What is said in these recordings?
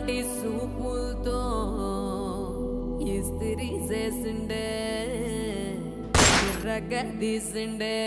ఎర్రటి సూపులతో ఇస్తిరి చేసిండే ఎర్రగా తీసిండే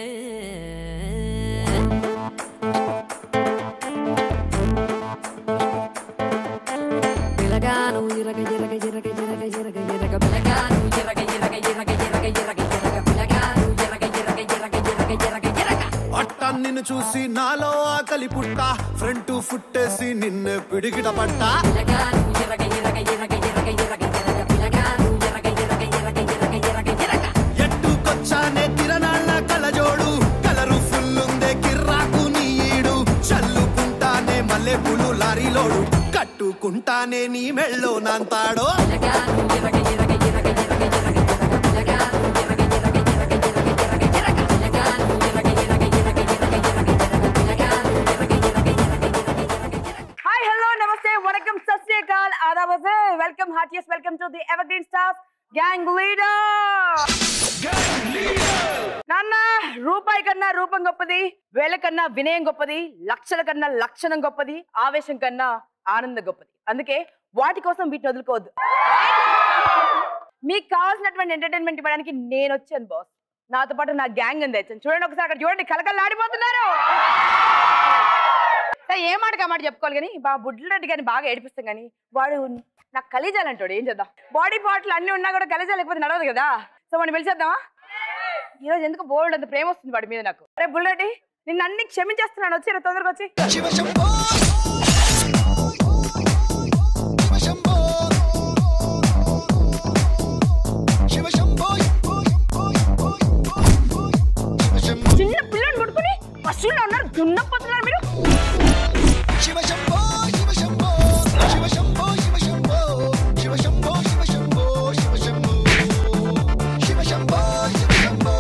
పిలగాను ఇరగ ఇరగ ఇరగ ఇరగ ఇరగ ఇరగ పిలగాను ఇరగ ఇరగ ఇరగ ఇరగ ఇరగ ఇరగ పిలగాను ఇరగ ఇరగ ఇరగ ఇరగ ఇరగ ఇరగ అట్టా నిన్ను చూసి నాలో ఆకలి పుట్ట ఫ్రంట్ ఫుట్టేసి నిన్ను పిడిగిట పట్ట పిలగాను ఇరగ ఇరగ ఇరగ ఇరగ ఇరగ ఇరగ పిలగాను ఇరగ ఇరగ ఇరగ ఇరగ ఇరగ ఇరగ ఎట్టుకొచ్చానే తిరనాళ్ళ కలజోడు కలరు ఫుల్ ఉందే కిర్రాకు నీ ఈడు చల్లుకుంటానే మల్లె పులు లారీలోడు కట్టుకుంటానే నీ మెళ్ళో నాంతాడో పిలగాను ఇరగ ఇరగ ఇరగ ఇరగ ఇరగ ఇరగ పిలగాను ఇరగ ఇరగ ఇరగ ఇరగ ఇరగ ఇరగ పిలగాను ఇరగ ఇరగ ఇరగ ఇరగ ఇరగ ఇరగ పిలగాను ఇరగ ఇరగ ఇరగ ఇరగ ఇరగ హాయ్ హలో నమస్తే వణకం సత్ శ్రీ అకాల్ ఆదాబ్ వెల్కమ్ హార్టియస్ welcome to the evergreen stars gang leader నాన్న రూపాయి కన్నా రూపం గొప్పది వేల కన్నా వినయం గొప్పది లక్షల కన్నా లక్షణం గొప్పది ఆవేశం కన్నా ఆనందం గొప్పది అందుకే వాటి కోసం వీటిని వదులుకోవద్దు మీకు కావాల్సినటువంటి ఎంటర్టైన్మెంట్ ఇవ్వడానికి నేను వచ్చాను బాస్ నాతో పాటు నా గ్యాంగ్ ఉంది తెచ్చాను చూడండి ఒకసారి అక్కడ చూడండి కలకల్లాడిపోతున్నారు సరే, ఏ మాట మాట చెప్పుకోవాలి కానీ బా బుడ్ల రెడ్డి గారిని బాగా ఏడిపిస్తాం కానీ వాడు నాకు కలిజాలు అంటాడు ఏం చేద్దాం బాడీ పార్ట్లు అన్ని ఉన్నా కూడా కలిజాలు లేకపోతే నడవదు కదా సో మనం పిలిచేద్దామా ఈరోజు ఎందుకు బోల్డ్ అంత ప్రేమ వస్తుంది వాడి మీద నాకు అరే బుల్లెడ్డి నిన్ను అన్ని క్షమించేస్తున్నాను వచ్చి రా, తొందరగా వచ్చి శివశంభో శివశంభో శివశంభో శివశంభో చిన్న పిల్లని పట్టుకుని పశువుల్లో ఉన్నారు దున్నపోతున్నారు మీరు శివశంభో శివశంభో శివశంభో శివశంభో శివశంభో శివశంభో శివశంభో శివశంభో శివశంభో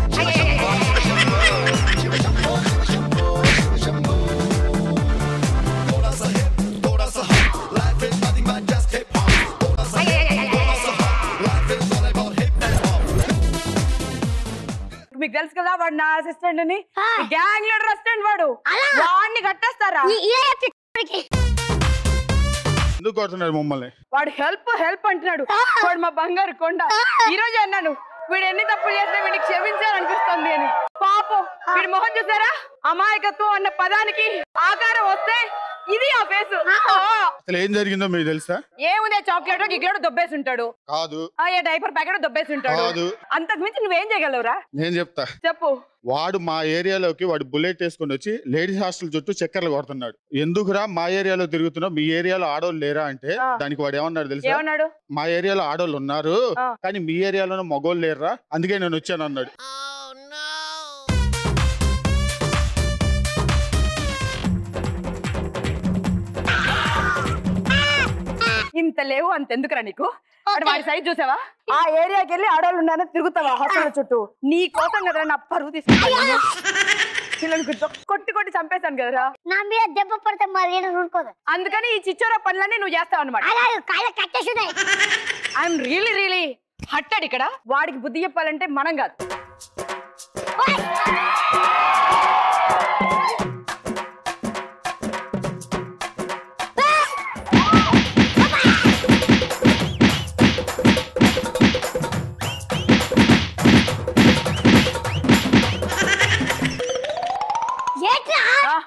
శివశంభో శివశంభో శివశంభో थोड़ा सा hip थोड़ा सा hop life is nothing but just hip hop थोड़ा सा hip थोड़ा सा hop life is all about hip and hop మీకు తెలుసు కదా వాడు నా అసిస్టెంట్ అని గ్యాంగ్ లీడర్ అసిస్టెంట్ వాడు వాడిని కట్టేస్తారా ఎందుకు కొడుతున్నారు మమ్మల్ని వాడు హెల్ప్ హెల్ప్ అంటున్నాడు వాడు మా బంగారు కొండ ఈ రోజు అన్నాను వీడు ఎన్ని తప్పులు చేస్తే వీడికి క్షమించాలనిపిస్తుంది అని పాపం వీడి మొహం చూసారా అమాయకత్వం అన్న పదానికి ఆకారం వస్తే ఇది ఆ ఫేస్ అసలు ఏం జరిగిందో మీకు తెలుసా ఏముంది చాక్లెట్ గిక్లెట్ దొబ్బేసి ఉంటాడు కాదు ఆ ఏ డైపర్ ప్యాకెట్ దొబ్బేసి ఉంటాడు కాదు. అంతకు మించి నువ్వేం చేయగలవురా నేను చెప్తా చెప్పు వాడు మా ఏరియాలోకి వాడు బుల్లెట్ వేసుకొని వచ్చి లేడీస్ హాస్టల్ చుట్టూ చక్కర్లు కొడుతున్నాడు ఎందుకురా మా ఏరియాలో తిరుగుతున్నావు మీ ఏరియాలో ఆడోళ్ళు లేరా అంటే ఆ. దానికి వాడు ఏమన్నాడు తెలుసా ఏమన్నాడు మా ఏరియాలో ఆడోళ్ళు ఉన్నారు ఆ. కానీ మీ ఏరియాలో మగోళ్ళు లేరురా అందుకే నేను వచ్చాను అన్నాడు ఇంత లేవు అంత ఎందుకురా నీకు అటు వాడి సైజ్ చూసావా ఆ ఏరియాకి వెళ్ళి ఆడవాళ్ళు ఉన్నారని తిరుగుతావా హాస్టల్ చుట్టూ నీ కోసం కదరా నా పరువు తీసుకుంటాను పిల్లలు కొట్టి కొట్టి చంపేశాను కదరా నా మీద దెబ్బ పడితే మరి ఈడ ఊరుకోదు అందుకని ఈ చిచ్చోరా పనులన్నీ నువ్వు చేస్తావు అనమాట అలా కాళ్ళ కట్టేస్తున్నాయి ఐఎమ్ రియలీ రియలీ హట్టాడు ఇక్కడ వాడికి బుద్ధి చెప్పాలంటే మనం కాదు ఏట్రా ఆ,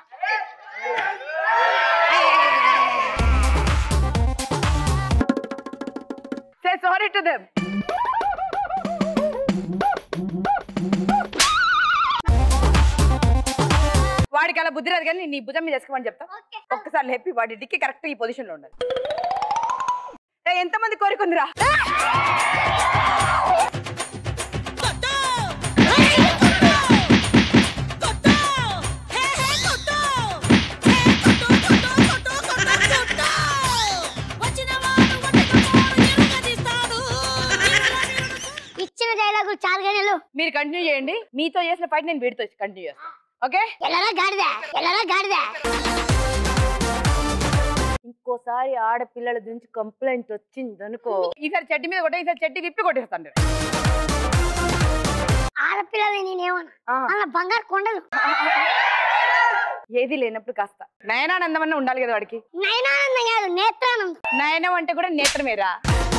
say sorry to them వాడికి అలా బుద్ధి రాదు కానీ నీ భుజం మీద వేసుకోమని చెప్తా ఒక్కసారి లేపి వాడి డిక్కి కరెక్ట్ ఈ పొజిషన్ లో ఉండాలి ఏ, ఎంతమంది కోరికుందిరా ఇచ్చిన డైలాగు చాలు గణలు మీరు కంటిన్యూ చేయండి మీతో చేసిన ఫైట్ నేను వీడితో కంటిన్యూ చేస్తాను ఓకే ఎల్లరా గాడిద ఎల్లరా గాడిద ఇంకోసారి ఆడపిల్లల గురించి కంప్లైంట్ వచ్చింది అనుకో ఈసారి చెడ్డి మీద కొట్టే ఈసారి చెడ్డి విప్పి కొట్టేస్తాను ఆడపిల్లలు నేనేమన్నా ఆ. అలా బంగారు కొండలు ఏది లేనప్పుడు కాస్త నయనానందం అన్న ఉండాలి కదా వాడికి నయనానందం కాదు నేత్రానందం నయనం అంటే కూడా నేత్రమేరా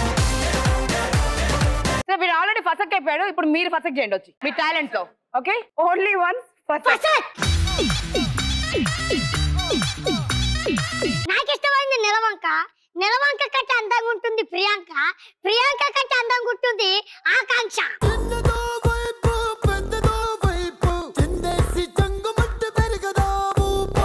సో మీరు ఆల్రెడీ ఫసక్ అయిపోయాడు ఇప్పుడు మీరు ఫసక్ చేయండి వచ్చి మీ టాలెంట్ తో ఓకే ఓన్లీ వన్ ఫసక్ ఫసక్ నాకు ఇష్టమైంది నిలవంక నిలవంక కంటే అందంగా ఉంటుంది ప్రియాంక ప్రియాంక కంటే అందంగా ఉంటుంది ఆకాంక్ష చిన్నదో వైపు పెద్దదో వైపు చిందేసి చంగుమట్టి పెరగదా ఊపు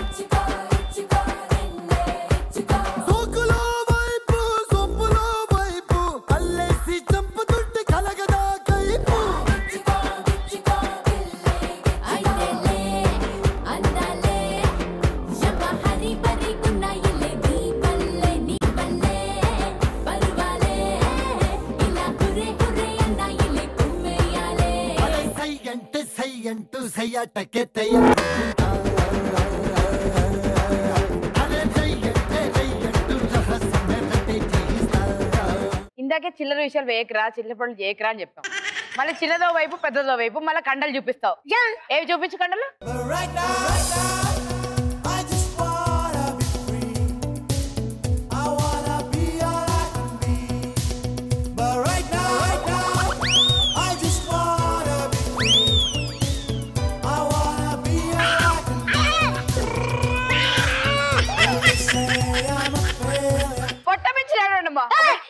సోకులో వైపు సొప్పులో వైపు అల్లేసి చంపుతుంటే కలగదా కైపు అరే సై అంటే సై అంటూ సయ్యాటకే తయ్యాడుకుంటా అరే సై అంటే సై అంటూ రహస్యమే కట్టే చేయిస్తా ఇందాకే చిల్లర విషయాలు వేయకరా చిల్లర పనులు చేయకరా అని చెప్పాం మళ్ళీ చిన్నదో వైపు పెద్దదో వైపు మళ్ళీ కండలు చూపిస్తావు యా ఏవి చూపించు కండలు But right now, right now, I just wanna be free. I wanna be all I can be. But right now, right now, I just wanna be free. I wanna be all I can be. They say I'm a failure. పొట్టమించినాడమ్మా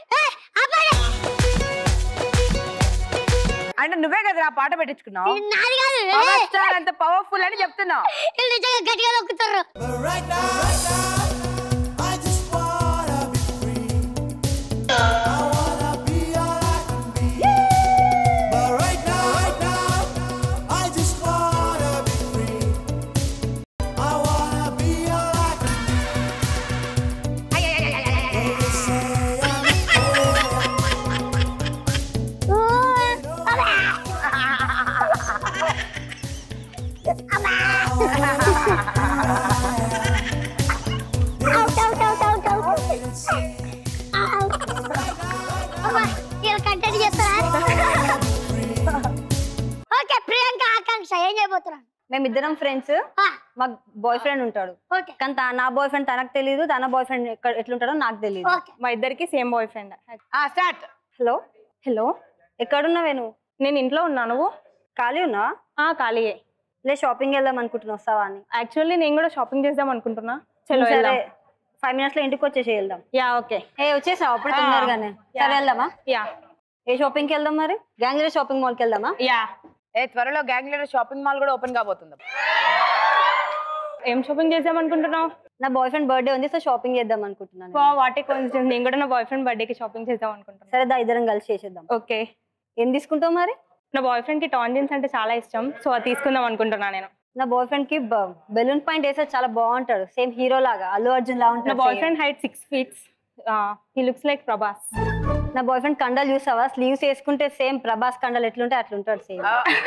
అంటే నువ్వే కదా ఆ పాట పెట్టించుకున్నావు నాది కాదు power star అంత powerful అని చెప్తున్నావు వీళ్ళు నిజంగా గట్టిగా నొక్కుతారు But right now, right now, I just wanna be free. I wanna be all I can be. But right now, right now, I just wanna be free. I wanna be all I can be. They say I'm a failure. Out out out out out వీళ్ళు content చేస్తారా okay Priyanka Akanksha ఏం చేయబోతున్నా మేమిద్దరం friends మా boy friend ఉంటాడు okay కానీ తా- నా బాయ్ ఫ్రెండ్ తనకు తెలియదు తన బాయ్ ఫ్రెండ్ ఎక్కడ ఎట్లుంటాడో నాకు తెలియదు ఓకే మా ఇద్దరికి సేమ్ బాయ్ ఫ్రెండ్ ఆ స్టార్ట్ హలో హలో ఎక్కడున్నావే నువ్వు నేను ఇంట్లో ఉన్నా నువ్వు ఖాళీ ఉన్నా ఆ ఖాళీయే లే షాపింగ్ వెళ్దాం అనుకుంటున్నా వస్తావా అని యాక్చువల్లీ నేను కూడా షాపింగ్ చేద్దాం అనుకుంటున్నా చలో సరే వెళ్దాం ఫైవ్ మినిట్స్ లో ఇంటికి వచ్చేసి వెళ్దాం యా ఓకే ఏ వచ్చేసావు అప్పుడు తొందరగానే సరే వెళ్దామా యా ఏ షాపింగ్ కి వెళ్దాం మరి గ్యాంగ్రీ షాపింగ్ మాల్ కి వెళ్దామా యా ఏ త్వరలో గ్యాంగ్ లీడర్ షాపింగ్ మాల్ కూడా ఓపెన్ కాబోతుంది ఏం షాపింగ్ చేద్దాం అనుకుంటున్నావు నా బాయ్ ఫ్రెండ్ బర్త్డే ఉంది సో షాపింగ్ చేద్దాం అనుకుంటున్నాను వాటి కొంచెం నేను కూడా నా బాయ్ ఫ్రెండ్ బర్త్డేకి షాపింగ్ చేద్దాం అనుకుంటున్నా సరే దా ఇద్దరం కలిసి చేసేద్దాం ఓకే ఏం తీసుకుంటావు మరి నా బాయ్ ఫ్రెండ్ కి టాన్ జీన్స్ అంటే చాలా ఇష్టం సో అది తీసుకుందాం అనుకుంటున్నా నేను నా బాయ్ ఫ్రెండ్ కి బెలూన్ పాయింట్ వేస్తే చాలా బాగుంటాడు సేమ్ హీరో లాగా అల్లు అర్జున్ లా నా ఉంటాడు boy same. Friend height six feets he looks like Prabhas నా బాయ్ ఫ్రెండ్ కండలు చూసావా స్లీవ్స్ వేసుకుంటే సేమ్ ప్రభాస్ కండలు ఎట్లుంటే అట్లుంటాడు సేమ్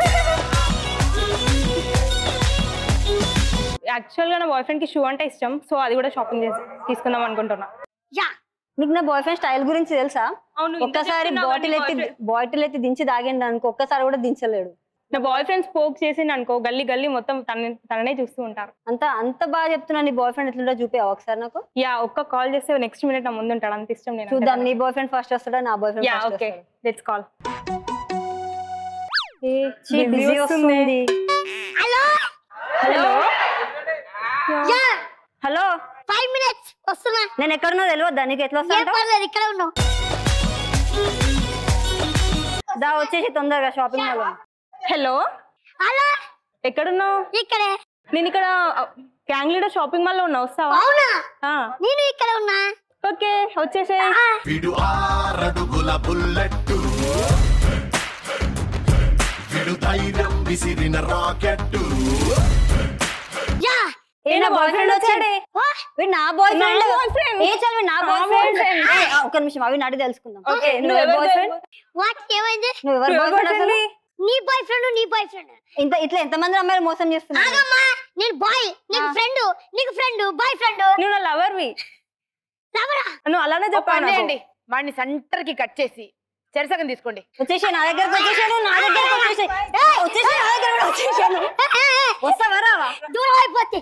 యాక్చువల్గా నా బాయ్ ఫ్రెండ్ కి షూ అంటే ఇష్టం సో అది కూడా షాపింగ్ చేసి తీసుకుందాం అనుకుంటున్నా యా నీకు నా బాయ్ ఫ్రెండ్ స్టైల్ గురించి తెలుసా అవును, ఇంత ఒక్కసారి చెప్తున్నావు బాటిల్ కానీ ఎత్తి boyfriend- బాటిల్ ఎత్తి దించి తాగిండు అనుకో ఒక్కసారి కూడా దించలేడు నా బాయ్ ఫ్రెండ్ స్పోక్ చేసిండు అనుకో గల్లీ గల్లీ మొత్తం తన తననే చూస్తూ ఉంటారు అంత అంత బాగా చెప్తున్నా నీ బాయ్ ఫ్రెండ్ ఎట్లుంటో చూపి ఒకసారి నాకు యా ఒక్క కాల్ చేస్తే నెక్స్ట్ మినిట్ నా ముందు ఉంటాడు అంత ఇష్టం నేను చూద్దాం నీ బాయ్ ఫ్రెండ్ ఫస్ట్ వస్తాడా నా boy yeah friend okay let's call busy వస్తుంది hello hello yeah hello five minutes వస్తున్నా నేను ఎక్కడున్నా తెలియద్దా నీకు ఎట్లా ఏం వస్తా పర్లేదు ఇక్కడ ఉన్నావు దా వచ్చేసి తొందరగా షాపింగ్ మాల్ హలో హలో ఎక్కడున్నావు ఇక్కడే నేను ఇక్కడ గ్యాంగ్ లీడర్ షాపింగ్ మాల్ లో ఉన్నా వస్తావా అవునా ఆ, నేను ఇక్కడ ఉన్నా ఓకే వచ్చేసే ఆ, విడు ఆరడుగుల బుల్లెట్టు విడు ధైర్యం విసిరిన రాకెట్టు యా ఏ నా బాయ్ ఫ్రెండ్ వచ్చాడే ఓ, వీడు నా బాయ్ నా ఫ్రెండ్ boyfriend. ఏ చదివి నా బాయ్ నా ఫ్రెండ్ boyfriend. ఒక నిమిషం అవి నడి తెలుసుకుందాం ఓకే నువ్వు ఎవరి బాయ్ ఫ్రెండ్ వాట్ ఏమైంది నువ్వు ఎవరి బాయ్ ఫ్రెండ్ అసలు నీ బాయ్ ఫ్రెండ్ నీ బాయ్ ఫ్రెండ్ ఇంత ఇట్లా ఎంతమంది అమ్మాయిలు మోసం చేస్తున్నారు ఆగమ్మా నేను బాయ్ నీకు ఫ్రెండ్ నీకు ఫ్రెండ్ బాయ్ ఫ్రెండ్ నువ్వు నా లవర్వి లవరా నువ్వు అలానే ఒక పని చెప్పాను చేయండి వాడిని సెంటర్ కి కట్ చేసి చెరసగం తీసుకోండి వచ్చేసాను నా దగ్గరకు వచ్చేసాను నా దగ్గరకు వచ్చేసాను వచ్చేసి నా దగ్గర కూడా వచ్చేసాను వస్తావా రావా దూరం అయిపోతే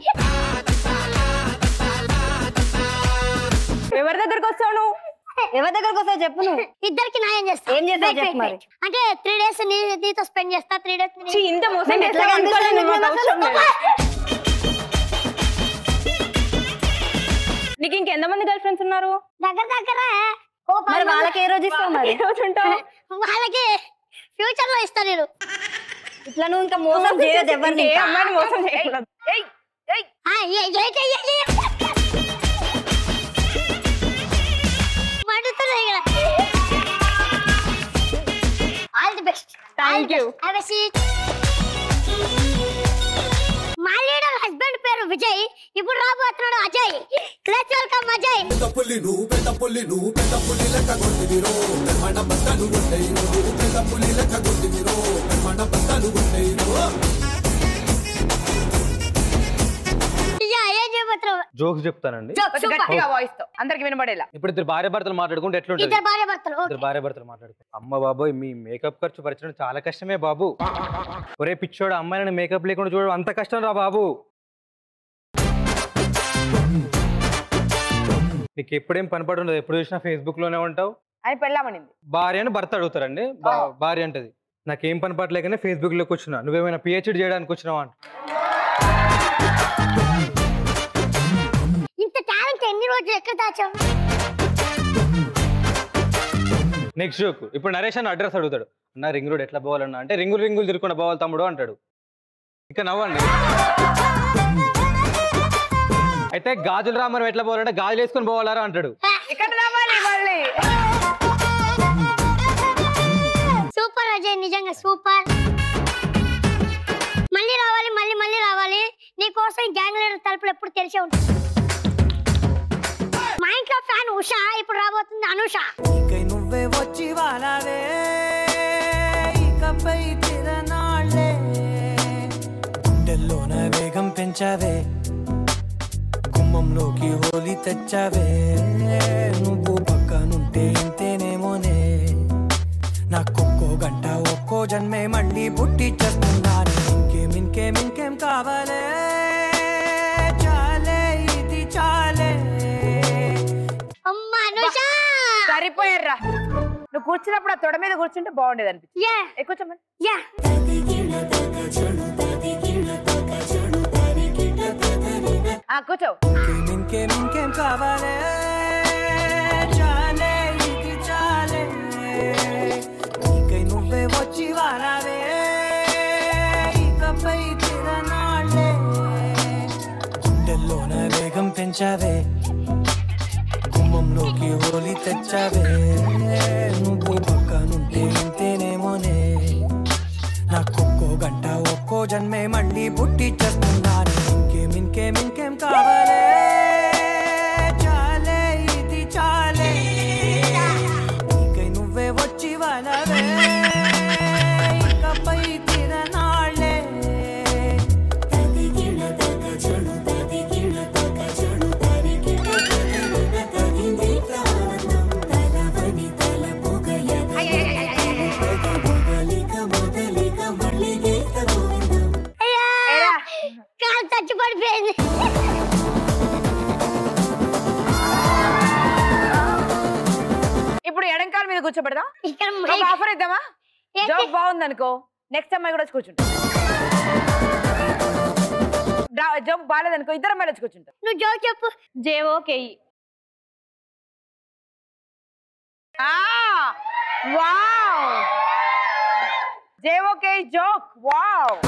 ఎవరి దగ్గరకు వస్తావు నువ్వు ఎవరి దగ్గరకు వస్తావు చెప్పు నువ్వు ఇద్దరికి న్యాయం చేస్తా ఏం చేస్తావు Wait, చెప్పు wait, మరి. wait. అంటే త్రీ డేస్ నీతో స్పెండ్ చేస్తా త్రీ డేస్ ఛీ, ఇంత మోసం నేను ఎట్లా చేస్తావు అనుకోలేదు, కనిపిస్తాను నాకు అవసరం నీకు లేదు. నీకు ఇంకెంతమంది గర్ల్ ఫ్రెండ్స్ ఉన్నారు దగ్గర దగ్గర ఓ పది మరి మంది- వాళ్ళకి ఏ రోజు ఇస్తావు మరి ఏ రోజు ఉంటావు వాళ్ళకి ఫ్యూచర్ లో ఇస్తా నేను ఇట్లా నువ్వు ఇంకా మోసం చేయదు ఎవరిని ఏ ఇంకా. అమ్మాయిని మోసం చేయకూడదు ఏయ్ ఏయ్ ఆ, ఏ- ఏంటి, ఏంటి? మండుతుంది ఇక్కడ. All the best Thank you. Have a seat మా లీడర్ హస్బెండ్ పేరు విజయ్ ఇప్పుడు రాబోతున్నాడు అజయ్ లెట్స్ వెల్కమ్ అజయ్ పెద్ద పులి నువ్వు పెద్ద పులి నువ్వు పెద్ద పులి లెక్క కొట్టిదిరో పెమ్మన బద్దలు కొట్టేరు పెద్ద పులి లెక్క కొట్టిదిరో పెమ్మన బద్దలు కొట్టేరు యా ఏం చేయబోతున్నావు జోక్స్ చెప్తానండి కొంచెం గట్టిగా వాయిస్ తో అందరికి వినబడేలా ఇప్పుడు ఇద్దరు భార్య భర్తలు మాట్లాడుకుంటే ఎట్లుంటది ఇద్దరు భార్య భర్తలు ఇద్దరు భార్య భర్తలు మాట్లాడుకో అమ్మ బాబోయ్ మీ మేకప్ ఖర్చు భరించడం చాలా కష్టమే బాబు ఒరే పిచ్చోడు అమ్మాయిని మేకప్ లేకుండా చూడడం అంత కష్టం రా బాబు నీకు ఎప్పుడేం పని పడి ఉండదు ఎప్పుడు చూసినా ఫేస్బుక్ లోనే ఉంటావు అని పెళ్ళామనింది భార్య అని భర్త అడుగుతారండి బా- ఆ. భార్య అంటది నాకేం పని పట్టలేకనే ఫేస్బుక్ లోకి వచ్చినా నువ్వేమైనా పిహెచ్డి చేయడానికి వచ్చినావా అంట ఇంత టాలెంట్ ఎన్ని రోజులు ఎక్కడ దాచావు నెక్స్ట్ జోక్ ఇప్పుడు నరేష్ అన్న అడ్రస్ అడుగుతాడు అన్న రింగ్ రోడ్ ఎట్లా పోవాలన్నా అంటే రింగులు రింగులు తిరుకుండా పోవాలి తమ్ముడు అంటాడు ఇక నవ్వండి అయితే గాజులు రామరం ఎట్లా పోవాలంటే గాజులు వేసుకొని పోవాలారా అంటాడు ఇక్కడ రావాలి మళ్ళీ సూపర్ అజయ్ నిజంగా సూపర్ మళ్ళీ రావాలి మళ్ళీ మళ్ళీ రావాలి నీ కోసం గ్యాంగ్ లీడర్ తలుపులు ఎప్పుడు తెరిచే ఉంటుంది మా ఇంట్లో ఫ్యాన్ ఉషా ఇప్పుడు రాబోతుంది అనుష ఇకై నువ్వే వచ్చి వాలావే ఇకపై తిరనాళ్ళే గుండెల్లోన వేగం పెంచావే గుమ్మంలోకి హోలీ తెచ్చావే నువ్వు పక్కనుంటే ఇంతేనేమోనే నాకొక్కో గంట ఒక్కో జన్మే మళ్ళీ పుట్టి చేస్తున్నాను ఇంకేం ఇంకేం ఇంకేం కావాలే చాలే ఇది చాలే అమ్మ అనుష సరిపోయారా నువ్వు కూర్చున్నప్పుడు ఆ తొడ మీద కూర్చుంటే బాగుండేది అనిపించింది యా ఏ కూర్చోమని యా ఆ కూర్చో ఇంకేం ఇంకేం ఇంకేం కావాలే చాలే ఇది చాలే నీకై నువ్వే వచ్చి వారావే ఇకపై తిరనాళ్ళే గుండెల్లోన వేగం పెంచావే గుమ్మంలోకి హోలీ తెచ్చావే నువ్వు పక్కనుంటే ఇంతేనేమోనే నాకొక్కో గంట ఒక్కో జన్మే మళ్ళీ పుట్టి చేస్తున్నాను ఇంకేం ఇంకేం ఇంకేం కావాలే చాలే ఇది చాలే నీకై నువ్వే వచ్చి వలవే ఇకపై తిరనాళ్ళే అయ్యా ఏరా కాలు చచ్చి పడిపోయింది ఇప్పుడు ఎడంకాల మీద కూర్చోబెడదాం ఇక్కడ ఒక మైక్ ఆఫర్ ఇద్దామా ఏంటి? జాబ్ బాగుంది అనుకో నెక్స్ట్ అమ్మాయి కూడా వచ్చి కూర్చుంటా జాబ్ బాగాలేదనుకో ఇద్దరు అమ్మాయిలు వచ్చి కూర్చుంటారు నువ్వు జోక్ చెప్పు J O K E wow J O K joke wow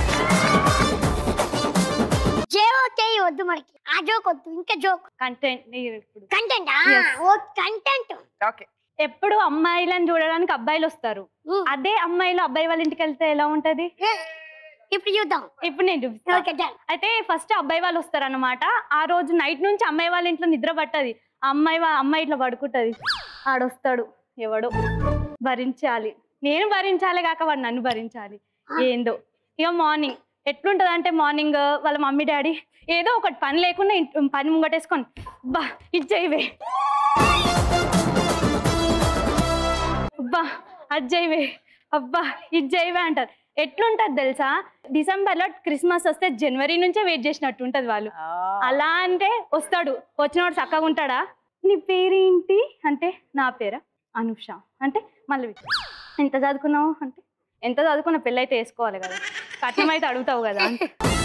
J O K E వద్దు మనకి ఆ జోక్ వద్దు ఇంకా జోక్ కంటెంట్ ఇప్పుడు కంటెంట్ Yes. ఓ కంటెంట్ ఓకే ఎప్పుడు అమ్మాయిలను చూడడానికి అబ్బాయిలు వస్తారు అదే అమ్మాయిలు అబ్బాయి వాళ్ళ ఇంటికి వెళ్తే ఎలా ఉంటది ఇప్పుడు చూద్దాం ఇప్పుడు నేను చూపిస్తా ఓకే డన్ అయితే ఫస్ట్ అబ్బాయి వాళ్ళు వస్తారన్నమాట ఆ రోజు నైట్ నుంచి అమ్మాయి వాళ్ళ ఇంట్లో నిద్ర పట్టది ఆ అమ్మాయి వా- అమ్మాయి ఇట్లా పడుకుంటది ఆడొస్తాడు ఎవడో భరించాలి నేను భరించాలి కాక వాడు నన్ను భరించాలి ఏందో ఇక మార్నింగ్ ఎట్లుంటది అంటే మార్నింగ్ వాళ్ళ మమ్మీ డాడీ ఏదో ఒకటి పని లేకుండా ఇంట్- పని ముంగటేసుకొని బా ఇచ్చేయివే అబ్బా అజ్జైవే అబ్బా ఇజ్జైవే అంటారు ఎట్లుంటది తెలుసా డిసెంబర్ లో క్రిస్మస్ వస్తే జనవరి నుంచే వెయిట్ చేసినట్టు ఉంటది వాళ్ళు అలా అంటే వస్తాడు వచ్చినవాడు చక్కగా ఉంటాడా నీ పేరేంటి అంటే నా పేరా అనుష అంటే మళ్ళీ ఎంత చదువుకున్నావు అంటే ఎంత చదువుకున్న పెళ్ళి అయితే వేసుకోవాలి కదా కట్నం అయితే అడుగుతావు కదా అంటే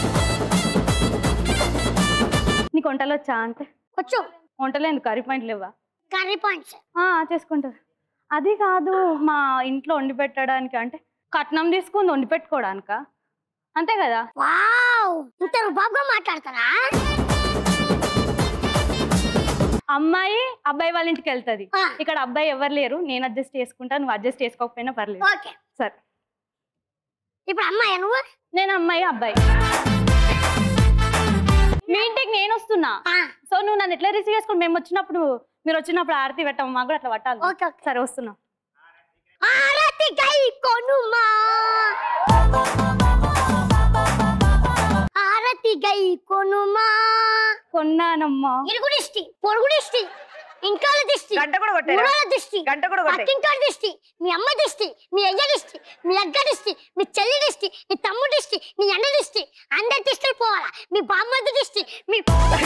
నీకు వంటలు వచ్చా అంటే వచ్చు వంటలు ఎందుకు కర్రీ పాయింట్లు లేవా కర్రీ పాయింట్స్ ఆ, చేసుకుంటారు అది కాదు మా ఇంట్లో వండి పెట్టడానికి అంటే కట్నం తీసుకుంది వండి పెట్టుకోవడానిక అంతే కదా వావ్ ఇంత రుబాబ్గా మాట్లాడతారా అమ్మాయి అబ్బాయి వాళ్ళ ఇంటికి వెళ్తది ఆ. ఇక్కడ అబ్బాయి ఎవరు లేరు నేను అడ్జస్ట్ చేసుకుంటా నువ్వు అడ్జస్ట్ చేసుకోకపోయినా పర్లేదు ఓకే సరే ఇప్పుడు అమ్మాయి నువ్వు నేను అమ్మాయి అబ్బాయి మీ ఇంటికి నేను వస్తున్నా ఆ, సో నువ్వు నన్ను ఎట్లా రిసీవ్ చేసుకుని మేము వచ్చినప్పుడు మీరు వచ్చినప్పుడు ఆరతి పెట్టాము మాకు కూడా అట్లా పట్టాలి ఓకే ఓకే సరే వస్తున్నా ఆరతి గై కొనుమా ఆరతి గై కొనుమా కొన్నానమ్మా ఇరుగు దిష్టి పొరుగు దిష్టి ఇంట్లో దిష్టి గంట కూడా కొట్టారా మూడోళ్ళ దిష్టి గంట కూడా కొట్టాయి పక్కింటోడి దిష్టి మీ అమ్మ దిష్టి మీ అయ్య దిష్టి మీ అగ్గ దిష్టి మీ చెల్లి దిష్టి మీ తమ్ముడు దిష్టి మీ అన్న దిష్టి అందరి దిష్టిలు పోవాలా మీ బామ్మది దిష్టి మీ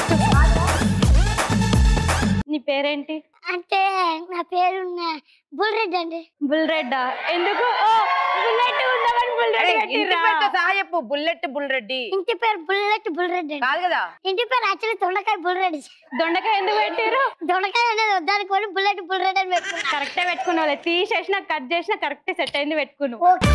నీ పేరేంటి అంటే నా పేరు బుల్రెడ్డి అండి బుల్ రెడ్ ఎందుకు ఓ బుల్లెట్ ఉందామని బుల్ అరే, రెడ్ ఇంటి పేరుతో సహా చెప్పు బుల్లెట్ బుల్ రెడ్డి ఇంటి పేరు బుల్లెట్ బుల్రెడ్డి అండి కాదు కదా ఇంటి పేరు యాక్చువల్లీ దొండకాయ బుల్రెడ్డి దొండకాయ ఎందుకు పెట్టారు దొండకాయ అనేది వద్దానికి కొని బుల్లెట్ బుల్రెడ్డి అని పెట్టుకున్నా కరెక్టే పెట్టుకున్నావు తీసేసిన కట్ చేసిన కరెక్ట్ సెట్ అయింది పెట్టుకున్నావు ఓకే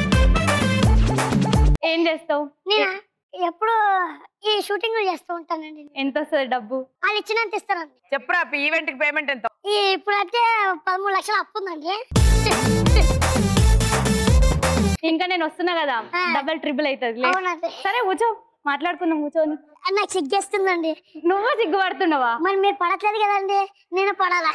ఏం చేస్తావు నేను ఎప్పుడు ఈ షూటింగ్ చేస్తూ ఉంటానండి ఎంత వస్తుంది డబ్బు వాళ్ళు ఇచ్చినంత ఇస్తానండి చెప్పురా ఈవెంట్ కి పేమెంట్ ఎంత ఈ ఇప్పుడైతే పదమూడు లక్షలు అప్పు ఉందండి ఇంకా నేను వస్తున్నా కదా ఆ. డబల్ ట్రిపుల్ అవుతుంది లే. అవునండి సరే కూర్చో మాట్లాడుకుందాం కూర్చొని నాకు సిగ్గేస్తుందండి నువ్వు సిగ్గుపడుతున్నావా మరి మీరు పడట్లేదు కదండి నేను పడాలా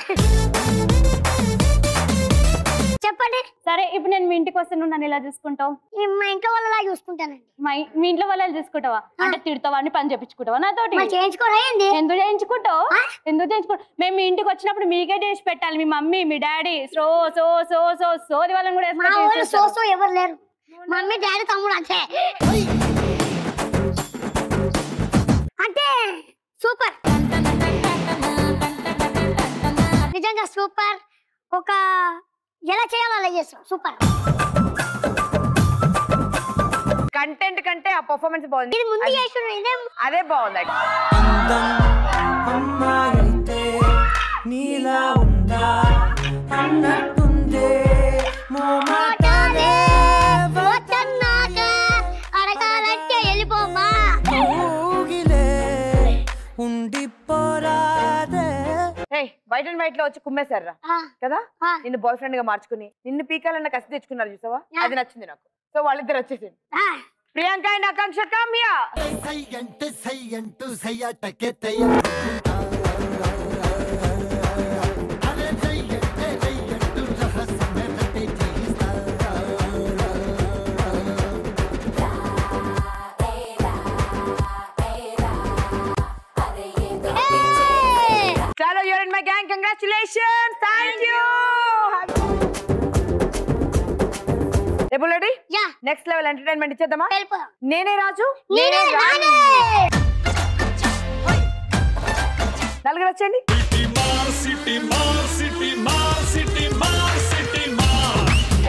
చెప్పండి సరే ఇప్పుడు నేను మీ ఇంటికి వస్తే నువ్వు నన్ను ఎలా చూసుకుంటావు ఈ మా ఇంట్లో వాళ్ళలా చూసుకుంటానండి మా ఇ- మీ ఇంట్లో వాళ్ళు చూసుకుంటావా అంటే తిడతావా అని పని చెప్పించుకుంటావా నాతోటి మరి చేయించుకోరేంది ఎందుకు చేయించుకుంటావు ఆ? ఎందుకు చేయించుకుంటావు మేము మీ ఇంటికి వచ్చినప్పుడు మీకే చేసి పెట్టాలి మీ మమ్మీ మీ daddy so so so so సోది వాళ్ళని కూడా మా వేసుకొని ఊళ్ళు చేసేస్తారు. సోసో ఎవరు లేరు మమ్మీ డాడీ తమ్ముడు అంతే అంటే సూపర్ నిజంగా సూపర్ ఒక ఎలా చేయాలో అలా చేస్తాం సూపర్ కంటెంట్ కంటే ఆ పర్ఫార్మెన్స్ బాగుంది ఇది ముందు అది- చేసిన ఇదేం అదే బాగుంది అందం అమ్మాయితే నీలా ఉందా అన్నట్టుందే మోమాటాలే వద్దన్నాక అడగాలంటే వెళ్ళిపోమా ఊగిలే ఉండిపోరాదే ఏయ్ వైట్ అండ్ వైట్ లో వచ్చి కుమ్మేశారా ఆ, కదా ఆ, నిన్ను బాయ్ ఫ్రెండ్ గా మార్చుకుని నిన్ను పీకాలన్న కసి తెచ్చుకున్నారు చూసావా ఆ. అది నచ్చింది నాకు సో వాళ్ళిద్దరు వచ్చేసింది ఆ. ప్రియాంక అండ్ ఆకాంక్ష కామ్యా సై అంటే సై అంటూ సై అటకే తయ్య అరే సై అంటే సై అంటూ రహస్యమే రటే చేయిస్తా ఏయ్! చాలా you're in my gang congratulation thank you ready yeah next level entertainment ఇచ్చేద్దామా వెళ్ళిపోదాం నేనే రాజు నేనే రాణి నలుగురు వచ్చేయండి సిటీ మార్ సిటీ మార్ సిటీ మార్ సిటీ మార్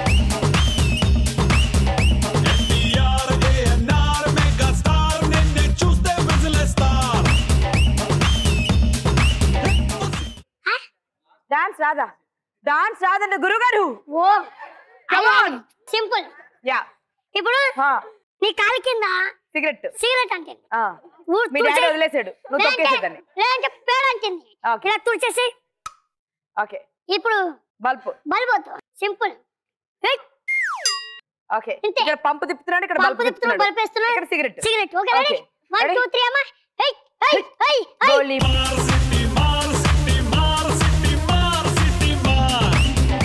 ఎన్టీఆర్ ఏఎన్ఆర్ మెగా స్టార్ నిన్నే చూస్తే విజిలేస్తార్ డాన్స్ రాదా డాన్స్ రాదండి గురుగారు ఓ సింపుల్ యా ఇప్పుడు నీ కాలు కింద సిగరెట్ సిగరెట్ అంటే ఊ- మీ డాడీ తుడిచే- వదిలేసాడు నువ్వు లేదంటే- తొక్కేసేదాన్ని లేదంటే పేరు అంటుంది ఓకే ఇలా తుడిచేసి ఓకే ఇప్పుడు బల్బ్ బలిపోతావు సింపుల్ ఓకే ఇంతే. ఇక్కడ పంపు తిప్పుతున్నాడు ఇక్కడ పంపు బల్బ్ తిప్పుతున్నాడు తిప్పుతున్నాడు బల్బ్ వేస్తున్నాడు ఇక్కడ cigarette cigarette okay ready Okay. One Ready? Two three అమ్మా ఏయ్ ఏయ్ ఏయ్ ఏయ్ గోలీ సిటీ మార్ సిటీ మార్ సిటీ మార్ సిటీ మార్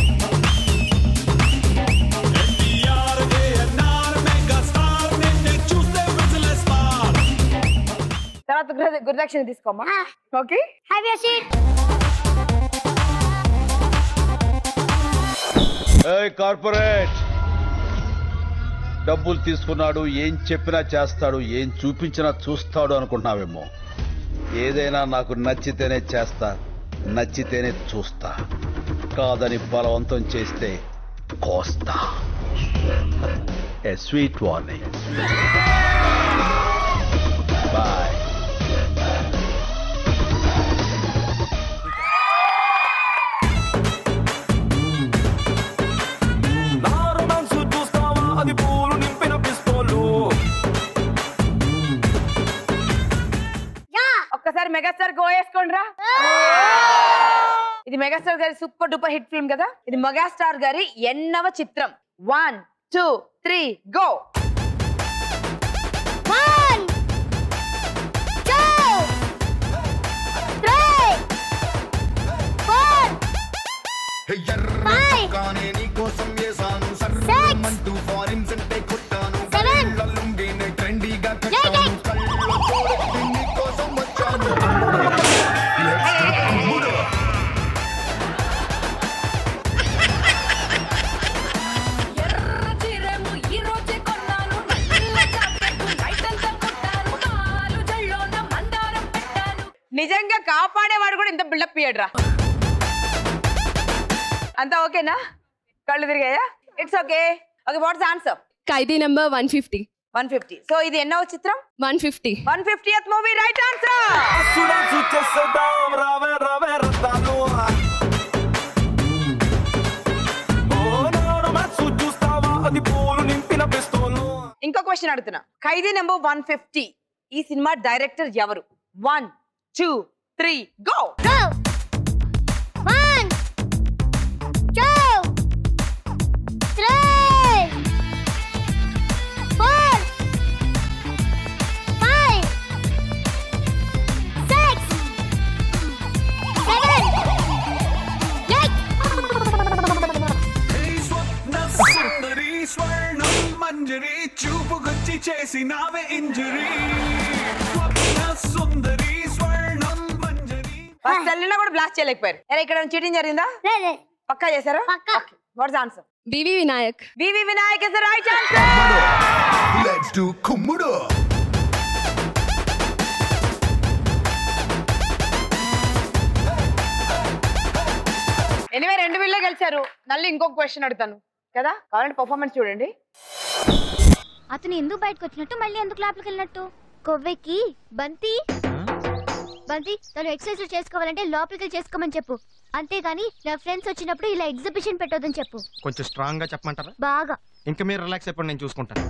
ఎన్టీఆర్ ఏఎన్ఆర్ మెగా స్టార్ నిన్నే చూస్తే విజిలేస్తార్ తర్వాత గురు- గురుదక్షిణ తీసుకోమ్మా ఓకే హ్యావ్ యూ సీట్ ఓయ్ కార్పొరేట్ డబ్బులు తీసుకున్నాడు ఏం చెప్పినా చేస్తాడు ఏం చూపించినా చూస్తాడు అనుకుంటున్నావేమో ఏదైనా నాకు నచ్చితేనే చేస్తా నచ్చితేనే చూస్తా కాదని బలవంతం చేస్తే కోస్తా ఏ స్వీట్ వార్నింగ్ బాయ్ నా రొమాన్స్ చూస్తావా అది పూలు నింపిన పిస్తోలు ఒక్కసారి మెగాస్టార్ గో వేసుకోండి రా ఇది మెగాస్టార్ గారి సూపర్ డూపర్ హిట్ ఫిల్మ్ కదా ఇది మెగాస్టార్ గారి ఎన్నవ చిత్రం one two three go One, two, three, four, five, కానీ నీకోసం వేసాను మంటూ ఫారిన్స్ అంటే కొట్టాను seven, లుంగిని ట్రెండీగా eight, కట్టాను eight. కళ్ళలో చూడొద్దు నీకోసం వచ్చాను ఎర్ర చీరేమో ఈ రోజే కొన్నాను నల్ల జాకెట్ నైట్ అంతా కొట్టాను కాలు జల్లోన మందారం పెట్టాను నిజంగా కాపాడేవాడు కూడా ఇంత బిల్డప్ ఇయ్యడు రా అంతా ఓకేనా కళ్ళు తిరిగాయా it's okay okay what's answer ఖైదీ number one fifty one fifty so ఇది ఎన్నో చిత్రం one fifty one fifty movie right answer సుడాన్సు చేసేద్దాం రావే రావే రత్తాలు ఓ నా రొమాన్స్ చూస్తావా అది పూలు నింపిన పిస్తోలు ఇంకో క్వశ్చన్ అడుగుతున్నా ఖైదీ నెంబర్ వన్ ఫిఫ్టీ ఈ సినిమా డైరెక్టర్ ఎవరు one two three go go. One, two, three, four, five, six, seven, eight. స్వప్న సుందరి స్వర్ణం మంజరి చూపుకొచ్చి చేసినావే ఇంజరీ స్వప్న సుందరి స్వర్ణం మంజరి ఫస్ట్ వెళ్ళినా కూడా బ్లాస్ట్ చేయలేకపోయారు అరే ఇక్కడ చీటింగ్ జరిగిందా లేదు పక్కా చేశారా పక్కా. What's answer V V Vinayak V V Vinayak is right answer let's do కుమ్ముడు ఎనివే రెండు వీళ్ళే గెలిచారు మళ్ళీ ఇంకొక క్వశ్చన్ అడుగుతాను కదా కావాలంటే పర్ఫార్మెన్స్ చూడండి అతను ఎందుకు బయటకు వచ్చినట్టు మళ్ళీ ఎందుకు లోపలికి వెళ్ళినట్టు కొవ్వెక్కి బంతి బంతి తను ఎక్సర్సైజ్ చేసుకోవాలంటే లోపలికి వెళ్ళి చేసుకోమని చెప్పు అంతేగాని నా ఫ్రెండ్స్ వచ్చినప్పుడు ఇలా ఎగ్జిబిషన్ పెట్టొద్దని చెప్పు కొంచెం స్ట్రాంగ్ గా చెప్పమంటారా బాగా ఇంకా మీరు రిలాక్స్ అయిపోండి నేను చూసుకుంటాను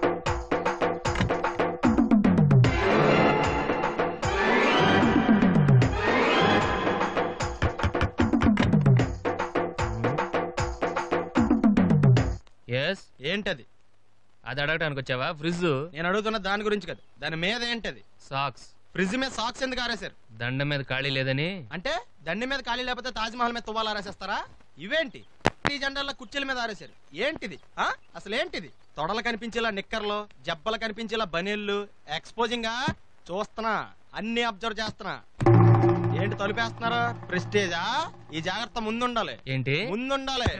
ఎస్ ఏంటది అది అడగడానికి వచ్చావా ఫ్రిడ్జ్ నేను అడుగుతున్న దాని గురించి కదా దాని మీద ఏంటది సాక్స్ ఫ్రిడ్జ్ మీద సాక్స్ ఎందుకు ఆరేశారు దండం మీద ఖాళీ లేదని అంటే దండి మీద ఖాళీ లేకపోతే తాజ్ మహల్ మీద తువ్వాలు ఆరేసేస్తారా ఇవేంటి ఈ జెండాల కుర్చీల మీద ఆరేశారు ఏంటిది ఆ అసలు ఏంటిది తొడలు కనిపించేలా నిక్కర్లు జబ్బలు కనిపించేలా బనీళ్ళు ఎక్స్పోజింగ్ చూస్తున్నా అన్ని అబ్జర్వ్ చేస్తున్నా ఏంటి తలుపేస్తున్నారు ప్రెస్టేజా ఈ జాగ్రత్త ముందుండాలి ఏంటి ముందుండాలి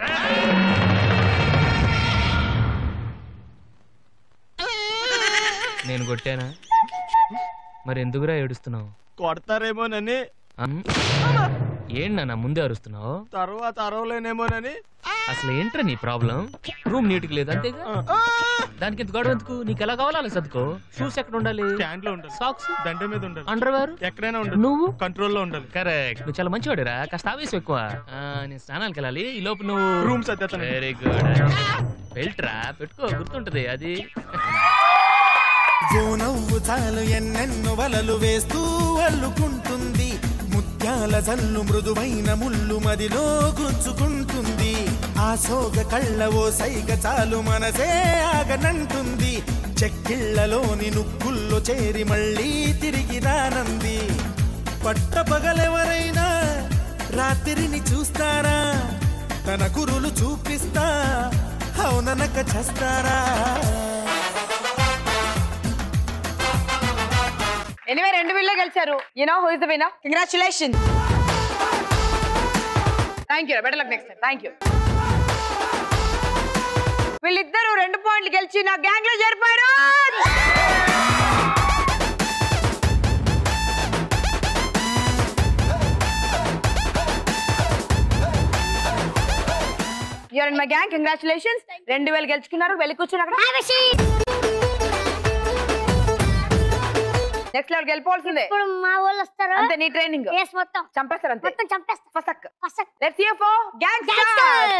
నేను కొట్టానా మరి ఎందుకురా ఏడుస్తున్నావు కొడతారేమోనని ఏంటి నాన్న ముందే అరుస్తున్నావు తర్వాత అరవలేనేమోనని అసలు ఏంట్రా నీ ప్రాబ్లం రూమ్ నీట్ గా లేదు అంతేగా దానికి ఎంత గొడవ ఎందుకు నీకు ఎలా కావాలో అలా సర్దుకో షూస్ ఎక్కడ ఉండాలి స్టాండ్ లో ఉండాలి సాక్స్ దండ మీద ఉండాలి అండర్వేర్ ఎక్కడైనా ఉండాలి నువ్వు కంట్రోల్లో ఉండాలి కరెక్ట్ నువ్వు చాలా మంచివాడురా కాస్త ఆవేశం ఎక్కువ ఆ, నేను స్నానానికి వెళ్ళాలి ఈ లోపు నువ్వు రూమ్ సర్దేస్తాను. వెరీ గుడ్ బెల్ట్ రా పెట్టుకో గుర్తుంటది అది ఓ నవ్వు చాలు ఎన్నెన్నో వలలు వేస్తూ అల్లుకుంటుంది ముత్యాల జల్లు మృదువైన ముళ్ళు మదిలో గుచ్చుకుంటుంది ఆ సోగ కళ్ళ ఓ సైగ చాలు మనసే ఆగనంటుంది చెక్కిళ్లలోని నుక్కుల్లో చేరి మళ్ళీ తిరిగి రానంది పట్ట పగలెవరైనా రాత్రిని చూస్తారా తన కురులు చూపిస్తా అవుననక చేస్తారా ఎనివే రెండు వీళ్ళే గెలిచారు you know who is the winner congratulation thank you better luck next time thank you వీళ్ళిద్దరూ రెండు పాయింట్లు గెలిచి నా గ్యాంగ్ లో చేరిపోయారు you're in my gang congratulations రెండు వేలు గెలుచుకున్నారు వెళ్ళి కూర్చుని అక్కడ నెక్స్ట్ లెవెల్ గెలిపోవాల్సిందే ఇప్పుడు మా వాళ్ళు వస్తారు అంతే నీ ట్రైనింగ్ ఎస్ మొత్తం చంపేస్తారు అంతే మొత్తం చంపేస్తా ఫసక్ ఫసక్ let's hear for gang Gangster.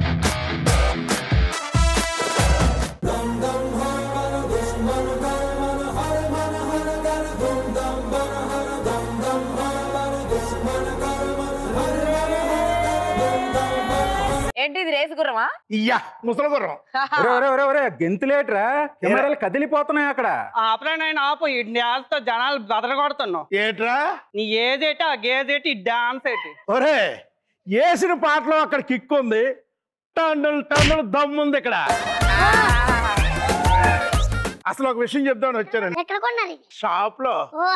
ఏంటి ఇది రేసు గుర్రమా ఇయ్యా ముసలి గుర్రం ఒరే, ఒరే, ఒరే, ఒరే, గెంతులేట్రా కెమెరాలు కదిలిపోతున్నాయి అక్కడ ఆపరానైనా ఆపు ఈ డాన్స్ తో జనాలు బదలగొడుతున్నావు ఏట్రా నీ ఏదేటి ఆ గేదేటి ఈ డాన్స్ ఏంటి ఒరే వేసిన పాటలో అక్కడ కిక్ ఉంది టన్నులు టన్నులు దమ్ముంది ఇక్కడ అసలు ఒక విషయం చెప్దామని వచ్చానండి ఎక్కడ కొన్నారు ఇది షాప్ లో ఓ